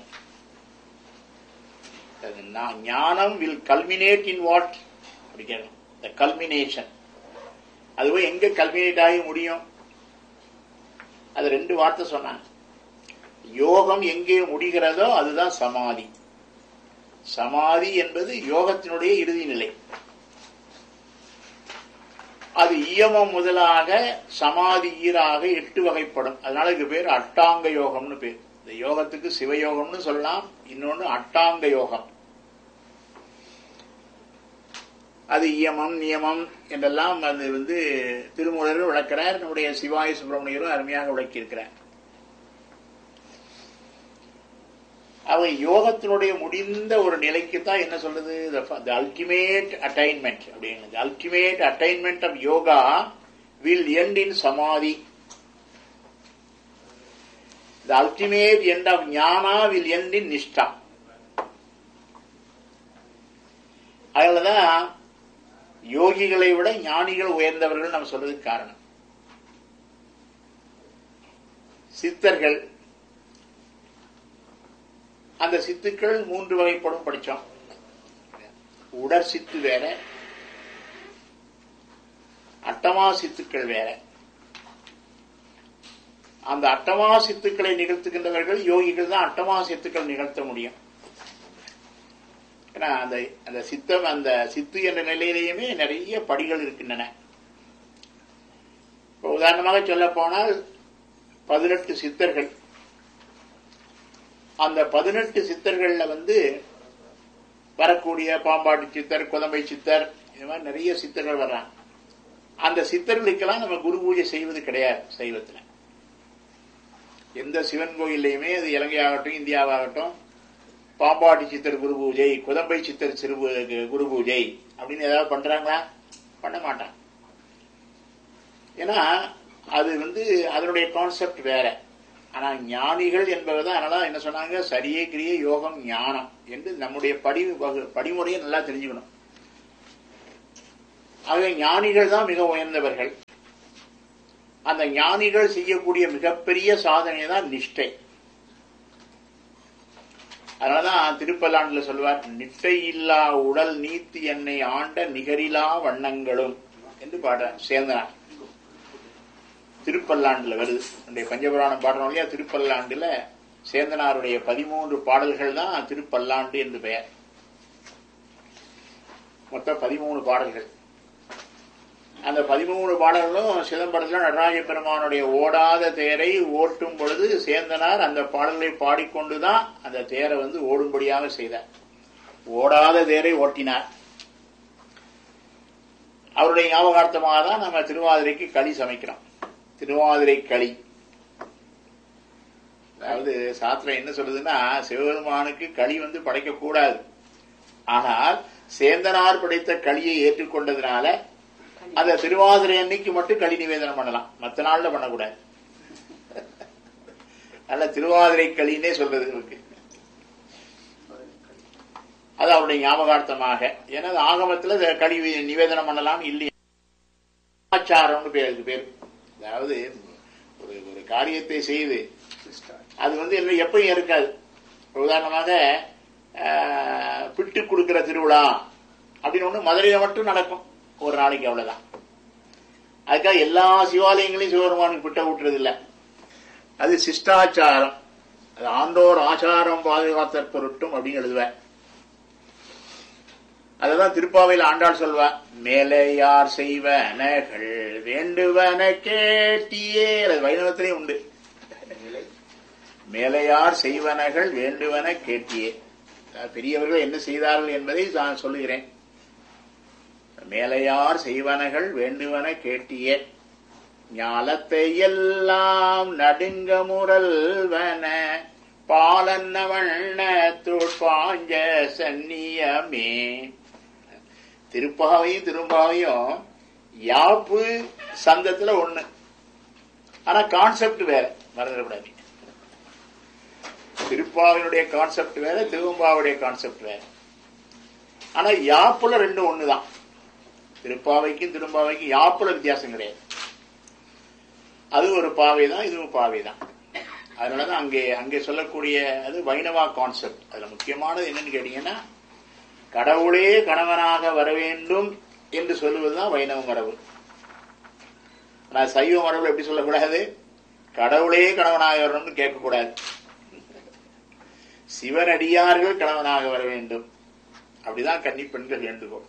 [SPEAKER 4] ஞானம் வில் கல்மினேட் இன் வாட் அப்படி கேட்கணும் த கல்மினேஷன் அதுவே எங்க கல்மினேட் ஆகி முடியும் அது ரெண்டு வார்த்தை சொன்னாங்க யோகம் எங்கே முடிகிறதோ அதுதான் சமாதி சமாதி என்பது யோகத்தினுடைய இறுதி நிலை அது இயமம் முதலாக சமாதி ஈராக எட்டு வகைப்படும் அதனால இதுக்கு பேர் அட்டாங்க யோகம்னு பேர் இந்த யோகத்துக்கு சிவயோகம்னு சொல்லலாம் இன்னொன்னு அட்டாங்க யோகம் அது இயமம் நியமம் என்றெல்லாம் அது வந்து திருமூலரும் விளக்கிறார் நம்முடைய சிவாய சுப்பிரமணியரும் அருமையாக விளக்கியிருக்கிறார் அவங்க யோகத்தினுடைய முடிந்த ஒரு நிலைக்கு தான் என்ன சொல்றது த அல்டிமேட் அட்டைன்மெண்ட் அப்படின்னு ultimate attainment of yoga will end in samadhi the ultimate end of jnana will end in nishta அதனாலதான் யோகிகளை விட ஞானிகள் உயர்ந்தவர்கள் நம்ம சொல்றதுக்கு காரணம் சித்தர்கள் அந்த சித்துக்கள் மூன்று வகைப்படும் படிச்சோம் உடற் சித்து வேற அட்டமா சித்துக்கள் வேற அந்த அட்டமா சித்துக்களை நிகழ்த்துகின்றவர்கள் யோகிகள் தான் அட்டமா சித்துக்கள் நிகழ்த்த முடியும் ஏன்னா அந்த அந்த சித்தம் அந்த சித்து என்ற நிலையிலேயுமே நிறைய படிகள் இருக்கின்றன இப்போ உதாரணமாக சொல்ல போனால் பதினெட்டு சித்தர்கள் அந்த பதினெட்டு சித்தர்கள்ல வந்து வரக்கூடிய பாம்பாட்டி சித்தர் குதம்பை சித்தர் இது மாதிரி நிறைய சித்தர்கள் வர்றாங்க அந்த சித்தர்களுக்கெல்லாம் நம்ம குரு பூஜை செய்வது கிடையாது சைவத்துல எந்த சிவன் கோயில்லையுமே அது இலங்கையாகட்டும் இந்தியாவாகட்டும் பாம்பாட்டி சித்தர் குரு பூஜை குதம்பை சித்தர் சிறு பூ- குரு பூஜை அப்படின்னு ஏதாவது பண்றாங்களா பண்ண மாட்டாங்க ஏன்னா அது வந்து அதனுடைய கான்செப்ட் வேற ஆனா ஞானிகள் என்பதுதான் அதனால என்ன சொன்னாங்க சரியே கிரியை யோகம் ஞானம் என்று நம்முடைய படி வகு- படிமுறையை நல்லா தெரிஞ்சுக்கணும் ஆகவே ஞானிகள் தான் மிக உயர்ந்தவர்கள் அந்த ஞானிகள் செய்யக்கூடிய மிகப்பெரிய சாதனை தான் நிஷ்டை அதனாலதான் திருப்பல்லாண்டுல சொல்வார் நிட்டை இல்லா உடல் நீத்தி என்னை ஆண்ட நிகரிலா வண்ணங்களும் என்று பாடுறார் சேர்ந்தனார் திருப்பல்லாண்டுல வருது நம்முடைய பஞ்சபுராணம் பாடுறோம் இல்லையா திருப்பல்லாண்டுல சேந்தனாருடைய பதிமூன்று பாடல்கள் தான் திருப்பல்லாண்டு என்று பெயர் மொத்தம் பதிமூணு பாடல்கள் அந்த பதிமூணு பாடல்களும் சிதம்பரத்தில் நடராஜ பெருமானுடைய ஓடாத தேரை ஓட்டும் பொழுது சேந்தனார் அந்த பாடல்களை பாடிக்கொண்டுதான் அந்த தேரை வந்து ஓடும்படியாக செய்தார் ஓடாத தேரை ஓட்டினார் அவருடைய ஞாபகார்த்தமாக தான் நம்ம திருவாதிரைக்கு களி சமைக்கிறோம் திருவாதிரை களி அதாவது சாஸ்திரம் என்ன சொல்லுதுன்னா சிவபெருமானுக்கு களி வந்து படைக்க கூடாது ஆனால் சேந்தனார் படைத்த களியை ஏற்றுக்கொண்டதுனால அந்த திருவாதிரை அன்னைக்கு மட்டும் களி நிவேதனம் பண்ணலாம் மற்ற நாள்ல பண்ணக்கூடாது நல்ல திருவாதிரை களின்னே சொல்றது இருக்கு அது அவருடைய ஞாபகார்த்தமாக ஏன்னா அது ஆகமத்துல இந்த களி நிவேதனம் பண்ணலாம் இல்லையா ஆச்சாரம்னு பேர் அதுக்கு பேர் அதாவது ஒரு ஒரு காரியத்தை செய்து அது வந்து என்ன எப்பயும் இருக்காது உதாரணமாக ஆஹ், பிட்டு கொடுக்கிற திருவிழா அப்படின்னு ஒண்ணு மதுரையில மட்டும் நடக்கும் ஒரு நாளைக்கு அவ்வளவுதான் அதுக்காக எல்லா சிவாலயங்களையும் சிவபெருமானுக்கு பிட்ட விட்டுறது இல்ல அது சிஷ்டாச்சாரம் அது ஆண்டோர் ஆச்சாரம் பாதுகாத்தற் பொருட்டும் அப்படின்னு எழுதுவேன் அததான் திருப்பாவையில் ஆண்டாள் சொல்வா மேலையார் செய்வனகள் வேண்டுவன கேட்டியே அது வைணவத்திலே உண்டு மேலையார் செய்வனகள் வேண்டுவன கேட்டியே அதாவது பெரியவர்கள் என்ன செய்தார்கள் என்பதை நான் சொல்லுகிறேன் மேலையார் செய்வனகள் வேண்டுவன கேட்டியே ஞாலத்தை எல்லாம் நடுங்க முரல்வன பாலன்ன வண்ண பாஞ்ச சந்நியமே திருப்பாவையும் திரும்பாவையும் யாப்பு சந்தத்துல ஒண்ணு ஆனா கான்செப்ட் வேற மறந்துடக்கூடாது திருப்பாவினுடைய கான்செப்ட் வேற திருவம்பாவுடைய கான்செப்ட் வேற ஆனா யாப்புல ரெண்டும் ஒண்ணுதான் திருப்பாவைக்கும் திரும்பாவைக்கும் யாப்புல வித்தியாசம் கிடையாது அது ஒரு பாவை தான் இதுவும் பாவை தான் அதனாலதான் அங்கே அங்கே சொல்லக்கூடிய அது வைணவா கான்செப்ட் அதுல முக்கியமானது என்னன்னு கேட்டீங்கன்னா கடவுளே கணவனாக வர வேண்டும் என்று சொல்லுவதுதான் வைணவ மரபு ஆனா சைவ மரபுல எப்படி சொல்லக்கூடாது கடவுளே கணவனாக வரணும்னு கேட்கக்கூடாது சிவனடியார்கள் கணவனாக வர வேண்டும் அப்படிதான் கன்னி பெண்கள் வேண்டுகோள்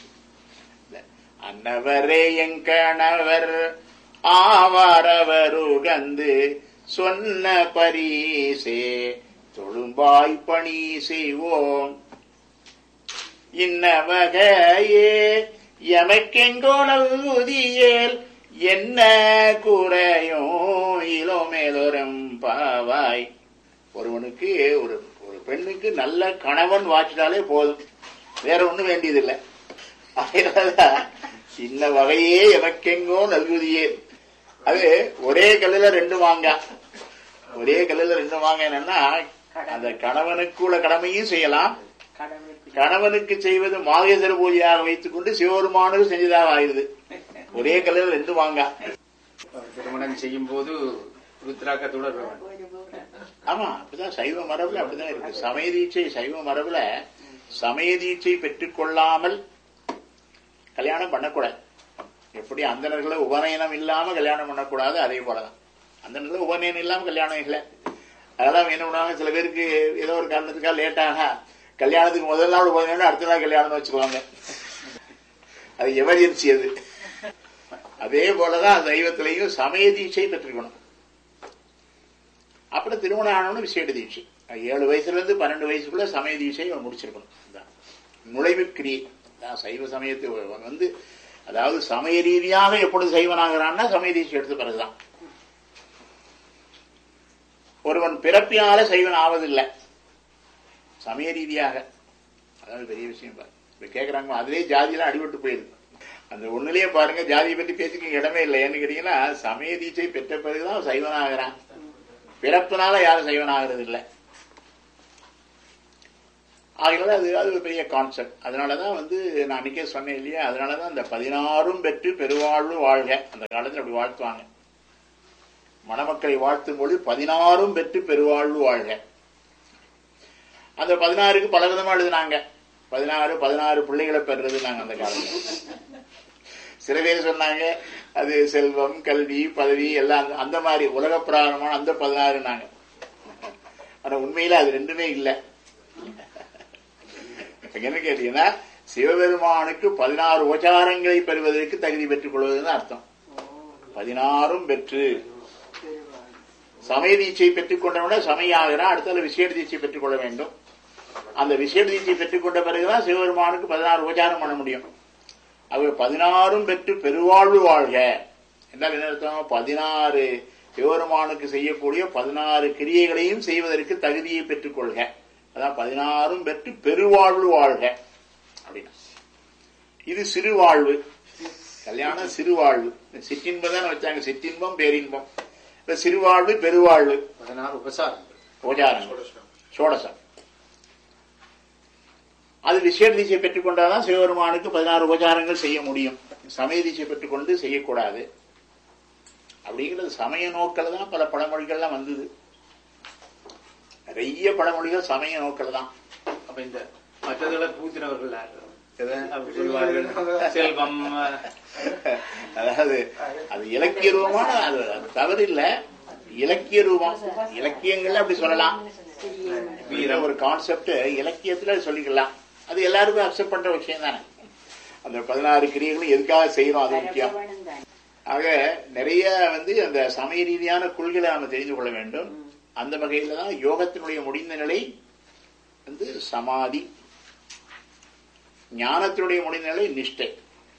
[SPEAKER 4] அன்னவரே என் கணவர் ஆவாரவர் உகந்து சொன்ன பரிசே தொழும்பாய் பணி செய்வோம் இன்ன வகையே எமக்கெங்கோனல் உதியேல் என்ன குறையும் இளோமேலோரம் பாவாய் ஒருவனுக்கு ஒரு ஒரு பெண்ணுக்கு நல்ல கணவன் வாச்சிட்டாலே போதும் வேற ஒண்ணும் வேண்டியதில்லை அதனாலதான் சின்ன வகையே எமக்கெங்கோ நல்குதியே அது ஒரே கல்லுல ரெண்டு வாங்க ஒரே கல்லுல ரெண்டு வாங்க என்னன்னா அந்த கணவனுக்கு உள்ள கடமையும் செய்யலாம் கணவனுக்கு செய்வது மாகேஸ்வர பூஜையாக வைத்துக் கொண்டு சிவபெருமானுக்கு செஞ்சதாக ஆயுது ஒரே கல்லுல ரெண்டு வாங்க
[SPEAKER 5] திருமணம் செய்யும் போது ருத்ராக்கத்தோட
[SPEAKER 4] ஆமா அப்படிதான் சைவ மரபுல அப்படிதான் இருக்கு சமய தீட்சை சைவ மரபுல சமய தீட்சை பெற்றுக் கொள்ளாமல் கல்யாணம் பண்ணக்கூடாது எப்படி அந்தணர்களை உபநயனம் இல்லாம கல்யாணம் பண்ணக்கூடாது அதே போலதான் அந்தணர்களை உபநயனம் இல்லாம கல்யாணம் இல்லை அதெல்லாம் என்ன பண்ணுவாங்க சில பேருக்கு ஏதோ ஒரு காரணத்துக்காக லேட்டாக கல்யாணத்துக்கு முதல் நாள் உபநயனம் அடுத்த நாள் கல்யாணம் வச்சுக்குவாங்க அது எமர்ஜென்சி அது அதே போலதான் சைவத்திலையும் சமய தீட்சை பெற்றுக்கணும் அப்புறம் திருமணம் ஆனவனு விசேட தீட்சை ஏழு வயசுல இருந்து பன்னெண்டு வயசுக்குள்ள சமய தீட்சை அவன் முடிச்சிருக்கணும் அதான். நுழைவு கிரியை அதான் சைவ சமயத்தை அவன் வந்து அதாவது சமய ரீதியாக எப்பொழுது சைவனாகிறான்னா சமய தீட்சை எடுத்த பிறகுதான் ஒருவன் பிறப்பினால சைவன் ஆவதில்லை சமய ரீதியாக அதாவது பெரிய விஷயம் பாரு இப்ப கேக்குறாங்க அதிலே ஜாதியெல்லாம் அடிபட்டு போயிருக்கு அந்த ஒண்ணுலயே பாருங்க ஜாதியை பத்தி பேசிக்க இடமே இல்லை ஏன்னு கேட்டீங்கன்னா சமய தீட்சை பெற்ற பிறகுதான் சைவனாகிறான் பிறப்புனால யாரும் சைவனாகிறது இல்லை ஆகையினால அது அது ஒரு பெரிய கான்செப்ட் அதனாலதான் வந்து நான் அன்னைக்கே சொன்னேன் இல்லையா அதனாலதான் அந்த பதினாறும் பெற்று பெருவாழ்வு வாழ்க அந்த காலத்துல அப்படி வாழ்த்துவாங்க மணமக்களை வாழ்த்தும் பொழுது பதினாறும் பெற்று பெருவாழ்வு வாழ்க அந்த பதினாறுக்கு பல விதமா எழுதுனாங்க பதினாறு பதினாறு பிள்ளைகளை பெறுறது நாங்க அந்த காலத்துல சில பேர் சொன்னாங்க அது செல்வம் கல்வி பதவி எல்லாம் அந்த- அந்த மாதிரி உலக பிராணமான அந்த பதினாறு நாங்க ஆனா உண்மையில அது ரெண்டுமே இல்லை இப்ப என்ன கேட்டீங்கன்னா சிவபெருமானுக்கு பதினாறு உபச்சாரங்களை பெறுவதற்கு தகுதி பெற்றுக் கொள்வதுன்னு அர்த்தம் பதினாறும் பெற்று சமய தீட்சை பெற்றுக் கொண்டவன சமயாகிறான் அடுத்தால விசேட தீட்சை பெற்றுக் கொள்ள வேண்டும் அந்த விசேட தீட்சை பெற்றுக் கொண்ட பிறகுதான் சிவபெருமானுக்கு பதினாறு உபச்சாரம் பண்ண முடியும் அவர் பதினாறும் பெற்று பெருவாழ்வு வாழ்க என்றால் என்ன அர்த்தம் பதினாறு சிவபெருமானுக்கு செய்யக்கூடிய பதினாறு கிரியைகளையும் செய்வதற்கு தகுதியை பெற்றுக் கொள்க அதான் பதினாறும் பெற்று பெருவாழ்வு வாழ்க அப்படின்னா இது சிறு வாழ்வு கல்யாணம் சிறு வாழ்வு சிற்றின்பம் தான் வச்சாங்க சிற்றின்பம் பேரின்பம் இப்ப சிறுவாழ்வு பெருவாழ்வு
[SPEAKER 5] பதினாறு உபசாரங்கள்
[SPEAKER 4] உபச்சாரங்கள் சோடசம் அது விசேட தீட்சை பெற்றுக்கொண்டாதான் சிவபெருமானுக்கு பதினாறு உபச்சாரங்கள் செய்ய முடியும் சமய தீட்சை பெற்றுக்கொண்டு செய்யக்கூடாது அப்படிங்கிறது சமய நோக்கில் தான் பல பழமொழிகள்லாம் வந்தது நிறைய பழமொழிகள் சமய நோக்கில் தான்
[SPEAKER 5] அப்ப இந்த மற்றதுகளை பூத்தினவர்கள் யாரு? அப்படி சொல்லுவார்கள் செல்வம்
[SPEAKER 4] அதாவது அது இலக்கிய ரூபமான அது அது தவறு இல்ல இலக்கிய ரூபம் இலக்கியங்கள்ல அப்படி சொல்லலாம் வீரம் ஒரு கான்செப்ட் இலக்கியத்துல சொல்லிக்கலாம் அது எல்லாருக்கும் அக்செப்ட் பண்ற விஷயம் தானே அந்த பதினாறு கிரியைகளும் எதுக்காக செய்யறோம் அது முக்கியம் ஆக நிறைய வந்து அந்த சமய ரீதியான கொள்கைகளை நாம தெரிந்து கொள்ள வேண்டும் அந்த வகையில தான் யோகத்தினுடைய முடிந்த நிலை வந்து சமாதி ஞானத்தினுடைய முடிந்த நிலை நிஷ்டை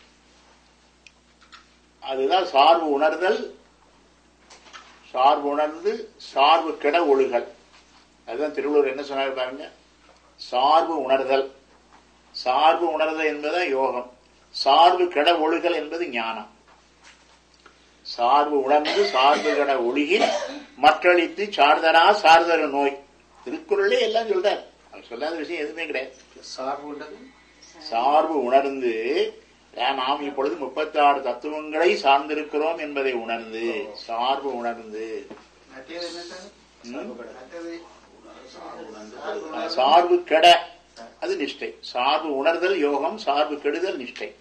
[SPEAKER 4] அதுதான் சார்பு உணர்தல் சார்பு உணர்ந்து சார்பு கெட ஒழுகல் அதுதான் திருவள்ளுவர் என்ன சொன்னார் பாருங்க சார்பு உணர்தல் சார்பு உணர்தல் என்பதுதான் யோகம் சார்பு கெட ஒழுகல் என்பது ஞானம் சார்பு உணர்ந்து சார்பு கெட ஒழுகில் மற்றளித்து சார்தரா சார்தர நோய் திருக்குறளே எல்லாம் சொல்றார் அவர் சொல்லாத விஷயம் எதுவுமே கிடையாது
[SPEAKER 5] சார்பு உள்ளது
[SPEAKER 4] சார்பு உணர்ந்து அஹ், நாம் இப்பொழுது முப்பத்தாறு தத்துவங்களை சார்ந்திருக்கிறோம் என்பதை உணர்ந்து சார்பு உணர்ந்து
[SPEAKER 5] மற்றது என்ன சார்?
[SPEAKER 4] ம்,
[SPEAKER 5] மற்றது
[SPEAKER 4] அஹ், சார்பு கெட அது நிஷ்டை சார்பு உணர்தல் யோகம் சார்பு கெடுதல் நிஷ்டை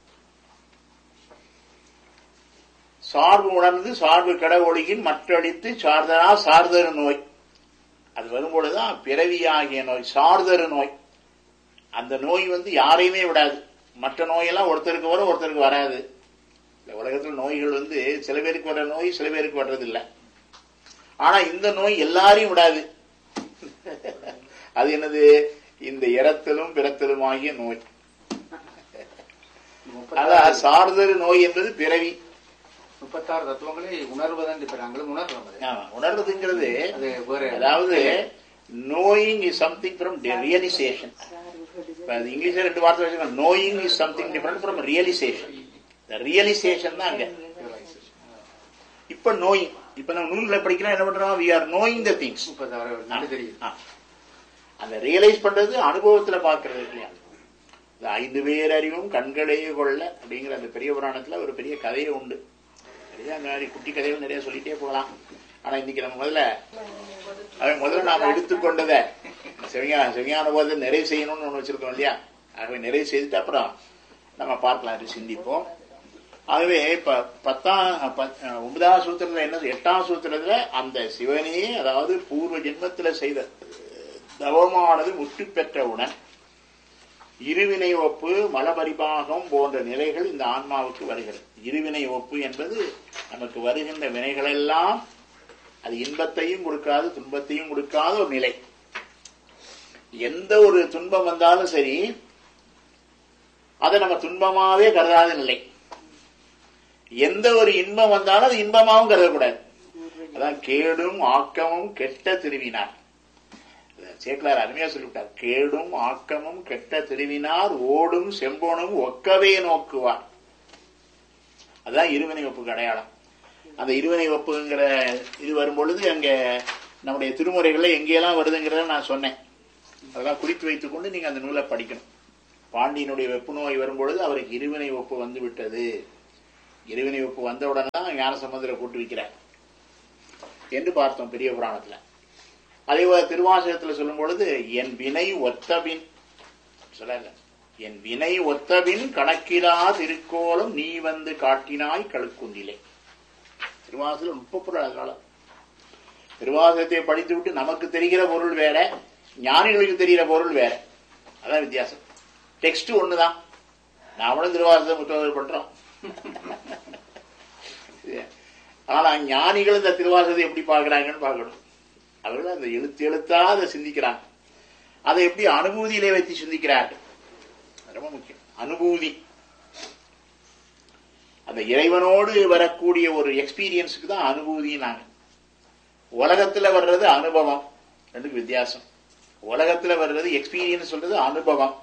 [SPEAKER 4] சார்பு உணர்ந்து சார்பு கெட ஒழுகின் மற்றடித்து சார்தரா சார்தரு நோய் அது வரும்பொழுதுதான் பிறவியாகிய நோய் சார்தரு நோய் அந்த நோய் வந்து யாரையுமே விடாது மற்ற நோயெல்லாம் ஒருத்தருக்கு வரும் ஒருத்தருக்கு வராது இந்த உலகத்தில் நோய்கள் வந்து சில பேருக்கு வர்ற நோய் சில பேருக்கு வர்றது இல்ல ஆனா இந்த நோய் எல்லாரையும் விடாது அது என்னது இந்த இறத்தலும் பிறத்தலும் ஆகிய நோய் அதான் சார்தரு நோய் என்பது பிறவி
[SPEAKER 5] முப்பத்தாறு தத்துவங்களை உணர்வதன் இப்ப நாங்களும் உணர்றோம் அதை.
[SPEAKER 4] ஆமா, உணர்றதுங்கிறது
[SPEAKER 5] அது வேற
[SPEAKER 4] அதாவது knowing is something from realisation அது இங்கிலீஷ்ல ரெண்டு வார்த்தை வச்சுக்கோங்க knowing is something different from realisation realisation தான் அங்க இப்ப நோயிங் இப்ப நம்ம நூல்களை படிக்கிறோம் என்ன பண்றோம் we are knowing the things
[SPEAKER 5] முப்பத்தாறு நல்ல தெரியுது
[SPEAKER 4] அந்த ரியலைஸ் பண்றது அனுபவத்துல பாக்குறது இல்லையா இந்த ஐந்து பேர் அறிவும் கண்களே கொள்ள அப்படிங்கிற அந்த பெரிய புராணத்துல ஒரு பெரிய கதையே உண்டு நிறைய அந்த மாதிரி குட்டி கதைகள் நிறைய சொல்லிட்டே போகலாம் ஆனா இன்னைக்கு நம்ம முதல்ல அது முதல்ல நாம எடுத்துக்கொண்டதை சிவஞான சிவஞான போதை நிறைவு செய்யணும்னு ஒண்ணு வச்சிருக்கோம் இல்லையா ஆகவே நிறைவு செய்துட்டு அப்புறம் நம்ம பார்க்கலாம் இது சிந்திப்போம் ஆகவே இப்ப பத்தாம் பத்- ஒன்பதாம் சூத்திரத்துல என்ன எட்டாம் சூத்திரத்துல அந்த சிவனையே அதாவது பூர்வ ஜென்மத்துல செய்த தவமானது முற்று பெற்றவுடன் இருவினை ஒப்பு மலபரிபாகம் போன்ற நிலைகள் இந்த ஆன்மாவுக்கு வருகிறது இருவினை ஒப்பு என்பது நமக்கு வருகின்ற வினைகளெல்லாம் அது இன்பத்தையும் கொடுக்காது துன்பத்தையும் கொடுக்காத ஒரு நிலை எந்த ஒரு துன்பம் வந்தாலும் சரி அதை நம்ம துன்பமாவே கருதாத நிலை எந்த ஒரு இன்பம் வந்தாலும் அது இன்பமாவும் கருதக்கூடாது அதான் கேடும் ஆக்கமும் கெட்ட திருவினார் சேக்கலார் அருமையா சொல்லிவிட்டார் கேடும் ஆக்கமும் கெட்ட திருவினார் ஓடும் செம்போனும் ஒக்கவே நோக்குவார் அதுதான் இருவினை ஒப்புக்கு அடையாளம் அந்த இருவினை ஒப்புங்கிற இது வரும்பொழுது அங்க நம்முடைய திருமுறைகள்ல எங்கெல்லாம் வருதுங்கிறத நான் சொன்னேன் அதெல்லாம் குறித்து வைத்துக் கொண்டு நீங்க அந்த நூலை படிக்கணும் பாண்டியனுடைய வெப்பு நோய் வரும்பொழுது அவருக்கு இருவினை ஒப்பு வந்து விட்டது இருவினை ஒப்பு வந்த உடனே தான் ஞான சம்பந்தரை கூட்டு வைக்கிறார் என்று பார்த்தோம் பெரிய புராணத்துல அதே போல திருவாசகத்துல சொல்லும் பொழுது என் வினை ஒத்தபின் சொல்லல என் வினை ஒத்தபின் கணக்கிலா திருக்கோலம் நீ வந்து காட்டினாய் கழுக்குண்டிலே திருவாசகம் முப்பது அதனால திருவாசகத்தை படித்து விட்டு நமக்கு தெரிகிற பொருள் வேற ஞானிகளுக்கு தெரிகிற பொருள் வேற அதான் வித்தியாசம் டெக்ஸ்ட் ஒண்ணுதான் நாமளும் திருவாசகம் புத்தகம் பண்றோம் ஆனா ஞானிகள் இந்த திருவாசகத்தை எப்படி பார்க்கறாங்கன்னு பார்க்கணும் அவர்கள் அந்த எழுத்து எழுத்தா அதை சிந்திக்கிறாங்க அதை எப்படி அனுபூதியிலே வைத்து சிந்திக்கிறார்கள் அது ரொம்ப முக்கியம் அனுபூதி அந்த இறைவனோடு வரக்கூடிய ஒரு எக்ஸ்பீரியன்ஸுக்கு தான் அனுபூதினாங்க உலகத்துல வர்றது அனுபவம் ரெண்டுக்கு வித்தியாசம் உலகத்துல வர்றது எக்ஸ்பீரியன்ஸ் சொல்றது அனுபவம்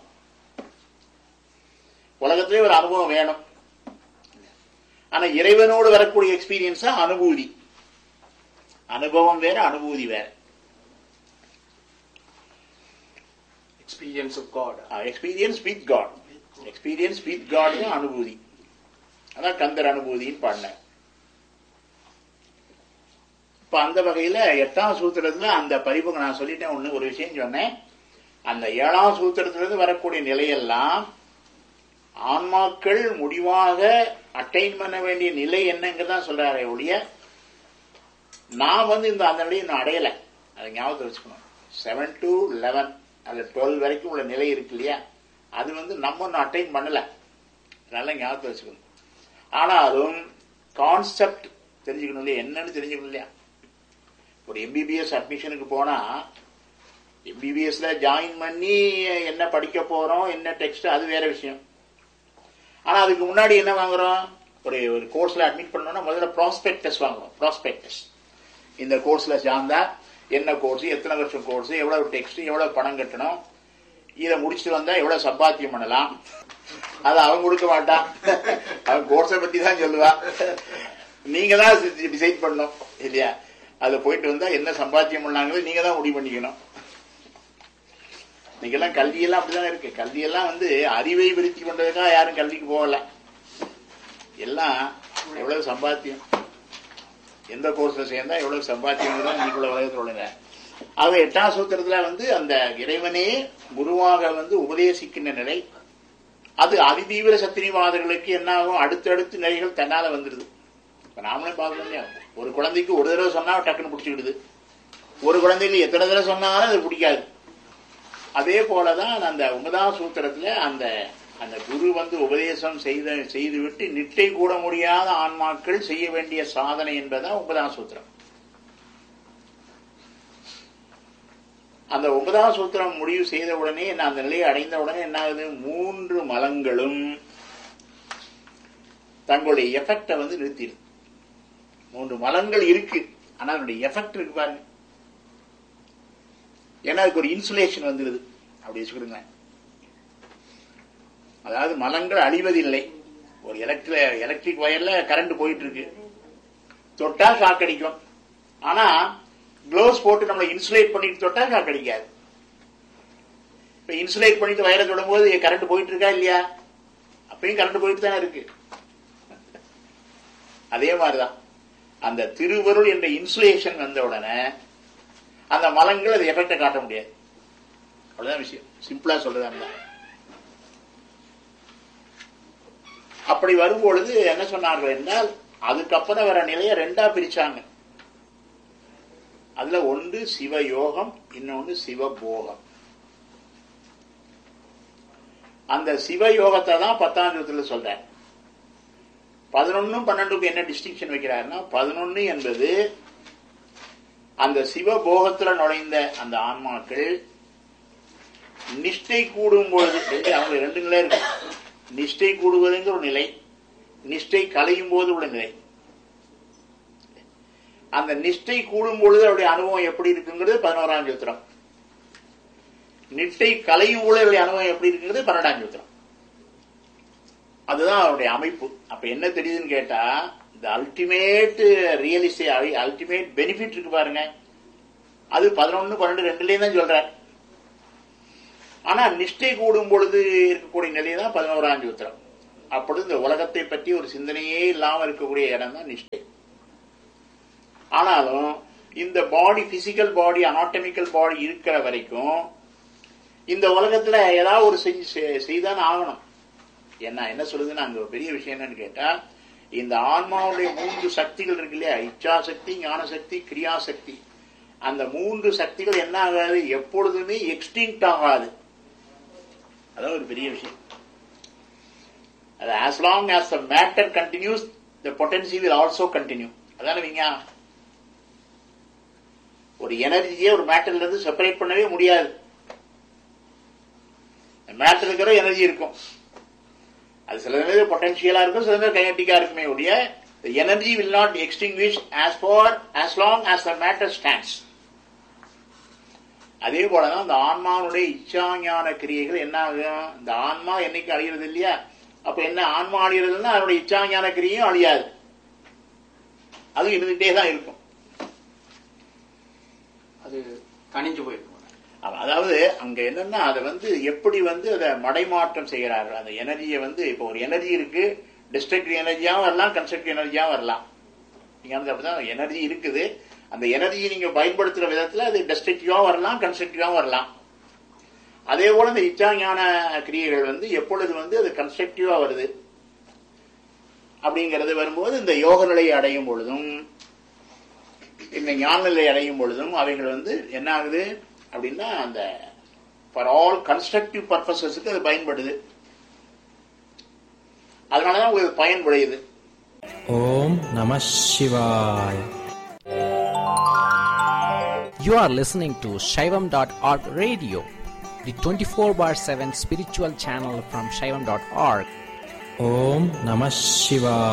[SPEAKER 4] உலகத்திலே ஒரு அனுபவம் வேணும் ஆனா இறைவனோடு வரக்கூடிய எக்ஸ்பீரியன்ஸ் தான் அனுபூதி அனுபவம் வேற அனுபூதி வேற
[SPEAKER 5] experience of God
[SPEAKER 4] experience with God experience with God அனுபூதி அதான் கந்தர் அனுபூதின்னு பாடினார் இப்ப அந்த வகையில எட்டாம் சூத்திரத்துல அந்த பரிபுக்கு நான் சொல்லிட்டேன் ஒண்ணு ஒரு விஷயம் சொன்னேன் அந்த ஏழாம் சூத்திரத்திலிருந்து வரக்கூடிய நிலையெல்லாம் ஆன்மாக்கள் முடிவாக அட்டைன் பண்ண வேண்டிய நிலை என்னங்கிறதா சொல்றாரே ஒழிய நான் வந்து இந்த அந்த நிலையை இன்னும் அடையல அதை ஞாபகத்தை வச்சுக்கணும் செவன் டு லெவன் அந்த டுவெல் வரைக்கும் உள்ள நிலை இருக்கு இல்லையா அது வந்து நம்ம ஒன்றும் அட்டைன் பண்ணல நல்லா ஞாபகத்தை வச்சுக்கணும் ஆனாலும் கான்செப்ட் தெரிஞ்சுக்கணும் இல்லையா என்னன்னு தெரிஞ்சுக்கணும் இல்லையா ஒரு எம்பிபிஎஸ் அட்மிஷனுக்கு போனா எம்பிபிஎஸ்ல ஜாயின் பண்ணி என்ன படிக்க போறோம் என்ன டெக்ஸ்ட் அது வேற விஷயம் ஆனா அதுக்கு முன்னாடி என்ன வாங்குறோம் ஒரு ஒரு கோர்ஸ்ல அட்மிட் பண்ணோம்னா முதல்ல ப்ராஸ்பெக்டஸ் வாங்குறோம் ப்ராஸ்பெக்டஸ் இந்த கோர்ஸ்ல சேர்ந்தா என்ன கோர்ஸ் எத்தனை வருஷம் கோர்ஸ் எவ்வளவு டெக்ஸ்ட் எவ்வளவு பணம் கட்டணும் இதை முடிச்சுட்டு வந்தா எவ்வளவு சம்பாத்தியம் பண்ணலாம் அது அவன் கொடுக்க மாட்டான் அவன் கோர்ஸை பத்தி தான் சொல்லுவா நீங்க தான் டிசைட் பண்ணணும் இல்லையா அதுல போயிட்டு வந்தா என்ன சம்பாத்தியம் பண்ணாங்களோ நீங்க தான் முடிவு பண்ணிக்கணும் இன்னைக்கெல்லாம் கல்வியெல்லாம் அப்படிதான் இருக்கு கல்வியெல்லாம் வந்து அறிவை விருத்தி பண்றதுக்காக யாரும் கல்விக்கு போகல எல்லாம் எவ்வளவு சம்பாத்தியம் எந்த கோர்ஸ்ல சேர்ந்தா எவ்வளவு சம்பாத்தியம் தான் இன்னைக்குள்ள உலகத்தில் உள்ளங்க ஆக எட்டாம் சூத்திரத்துல வந்து அந்த இறைவனே குருவாக வந்து உபதேசிக்கின்ற நிலை அது அதிதீவிர சத்திரிவாதர்களுக்கு என்ன ஆகும் அடுத்தடுத்து நிலைகள் தன்னால வந்துடுது இப்ப நாமளே பார்க்கணும் இல்லையா ஒரு குழந்தைக்கு ஒரு தடவை சொன்னா டக்குன்னு பிடிச்சிக்கிடுது ஒரு குழந்தைக்கு எத்தனை தடவை சொன்னாலும் அது பிடிக்காது அதே போலதான் அந்த ஒன்பதாம் சூத்திரத்துல அந்த அந்த குரு வந்து உபதேசம் செய்த செய்துவிட்டு நிட்டை கூட முடியாத ஆன்மாக்கள் செய்ய வேண்டிய சாதனை என்பதா ஒன்பதாம் சூத்திரம் அந்த ஒன்பதாம் சூத்திரம் முடிவு செய்த உடனே என்ன அந்த நிலையை அடைந்த உடனே என்ன ஆகுது மூன்று மலங்களும் தங்களுடைய எஃபெக்டை வந்து நிறுத்திடுது மூன்று மலங்கள் இருக்கு ஆனா அதனுடைய எஃபெக்ட் இருக்கு பாருங்க ஏன்னா அதுக்கு ஒரு இன்சுலேஷன் வந்துடுது அப்படி வச்சுக்கிடுங்க அதாவது மலங்கள் அழிவதில்லை ஒரு எலக்ட்ரிக் எலக்ட்ரிக் வயர்ல கரண்ட் போயிட்டு இருக்கு தொட்டா ஷாக் அடிக்கும் ஆனா க்ளோவ்ஸ் போட்டு நம்மளை இன்சுலேட் பண்ணிட்டு தொட்டா ஷாக் அடிக்காது இப்ப இன்சுலேட் பண்ணிட்டு வயரை தொடும்போது கரண்ட் போயிட்டு இருக்கா இல்லையா அப்பயும் கரண்ட் போயிட்டு தானே இருக்கு அதே மாதிரிதான் அந்த திருவருள் என்ற இன்சுலேஷன் வந்த உடனே அந்த மலங்கள் அது எஃபெக்டை காட்ட முடியாது அவ்வளவுதான் விஷயம் சிம்பிளா சொல்றதா அப்படி வரும்பொழுது என்ன சொன்னார்கள் என்றால் அதுக்கப்புறம் வர நிலையை ரெண்டா பிரிச்சாங்க அதுல ஒன்று சிவயோகம் இன்னொன்று சிவபோகம் அந்த சிவயோகத்தை தான் பத்தாம் ஜோத்துல சொல்றேன் பதினொன்னும் பன்னெண்டுக்கும் என்ன டிஸ்டிங்ஷன் வைக்கிறாருன்னா பதினொன்னு என்பது அந்த சிவபோகத்துல நுழைந்த அந்த ஆன்மாக்கள் நிஷ்டை கூடும் பொழுது ரெண்டு அவங்க ரெண்டு நிலை இருக்கு நிஷ்டை கூடுவதுங்கிற ஒரு நிலை நிஷ்டை கலையும் போது உள்ள நிலை அந்த நிஷ்டை கூடும் பொழுது அவருடைய அனுபவம் எப்படி இருக்குங்கிறது பதினோராம் சூத்திரம் நிட்டை கலையும் ஊழலுடைய அனுபவம் எப்படி இருக்கிறது பன்னெண்டாம் சூத்திரம் அதுதான் அவருடைய அமைப்பு அப்ப என்ன தெரியுதுன்னு கேட்டா இந்த அல்டிமேட் ரியலிஸ்டி அல்டிமேட் பெனிஃபிட் இருக்கு பாருங்க அது பதினொன்னு பன்னெண்டு ரெண்டுலயும் தான் சொல்றார் ஆனா நிஷ்டை கூடும் பொழுது இருக்கக்கூடிய நிலை தான் பதினோராம் சூத்திரம் அப்பொழுது இந்த உலகத்தை பற்றி ஒரு சிந்தனையே இல்லாம இருக்கக்கூடிய இடம் தான் நிஷ்டை ஆனாலும் இந்த பாடி பிசிக்கல் பாடி அனாட்டமிக்கல் பாடி இருக்கிற வரைக்கும் இந்த உலகத்துல ஏதாவது ஒரு செஞ்சு செ- செய்தான் ஆகணும் என்ன என்ன சொல்லுதுன்னா அங்க ஒரு பெரிய விஷயம் என்னன்னு கேட்டா இந்த ஆன்மாவுடைய மூன்று சக்திகள் இருக்கு இல்லையா இச்சா சக்தி ஞான சக்தி கிரியா சக்தி அந்த மூன்று சக்திகள் என்ன ஆகாது எப்பொழுதுமே எக்ஸ்டிங்க்ட் ஆகாது அதான் ஒரு பெரிய விஷயம் அது as long as the matter continues the potency will also continue அதான விஞ்ஞானம் ஒரு எனர்ஜியை ஒரு மேட்டர்ல இருந்து செப்பரேட் பண்ணவே முடியாது மேட்டர் இருக்கிற எனர்ஜி இருக்கும் அது சில நேரம் பொட்டன்ஷியலா இருக்கும் சில நேரம் கைனட்டிக்கா இருக்குமே ஒழிய energy will not extinguish as far as long as the matter stands அதே போலதான் இந்த ஆன்மாவுடைய இச்சாஞான கிரியைகள் என்ன ஆகும் இந்த ஆன்மா என்னைக்கு அழிகிறது இல்லையா அப்ப என்ன ஆன்மா அழிகிறதுன்னா அதனுடைய இச்சாஞான கிரியையும் அழியாது அது இருந்துகிட்டே தான் இருக்கும்
[SPEAKER 5] அது தணிஞ்சு போயிருக்கும்
[SPEAKER 4] ஆமா, அதாவது அங்க என்னன்னா அதை வந்து எப்படி வந்து அதை மடைமாற்றம் செய்கிறார்கள் அந்த எனர்ஜியை வந்து இப்போ ஒரு எனர்ஜி இருக்கு டிஸ்ட்ரக்டிவ் எனர்ஜியாவும் வரலாம் கன்ஸ்ட்ரக்டிவ் எனர்ஜியாவும் வரலாம் நீங்க வந்து அப்படிதான் எனர்ஜி இருக்குது அந்த எனர்ஜியை நீங்க பயன்படுத்துற விதத்துல அது டெஸ்ட்ரக்டிவா வரலாம் கன்ஸ்ட்ரக்டிவாவும் வரலாம் அதே போல இந்த இச்சாஞான கிரியைகள் வந்து எப்பொழுது வந்து அது கன்ஸ்ட்ரக்டிவா வருது அப்படிங்கிறது வரும்போது இந்த யோக நிலையை அடையும் பொழுதும் இந்த ஞான நிலை அடையும் பொழுதும் அவைகள் வந்து என்ன ஆகுது அப்படின்னா அந்த ஃபார் ஆல் கன்ஸ்ட்ரக்டிவ் பர்பசஸ்க்கு அது பயன்படுது அதனாலதான் உங்களுக்கு பயன் விளையுது
[SPEAKER 6] Om Namah Shivaya. You are listening to Shaivam.org radio, the 24 bar 7 spiritual channel from Shaivam.org. Om Namah Shivaya.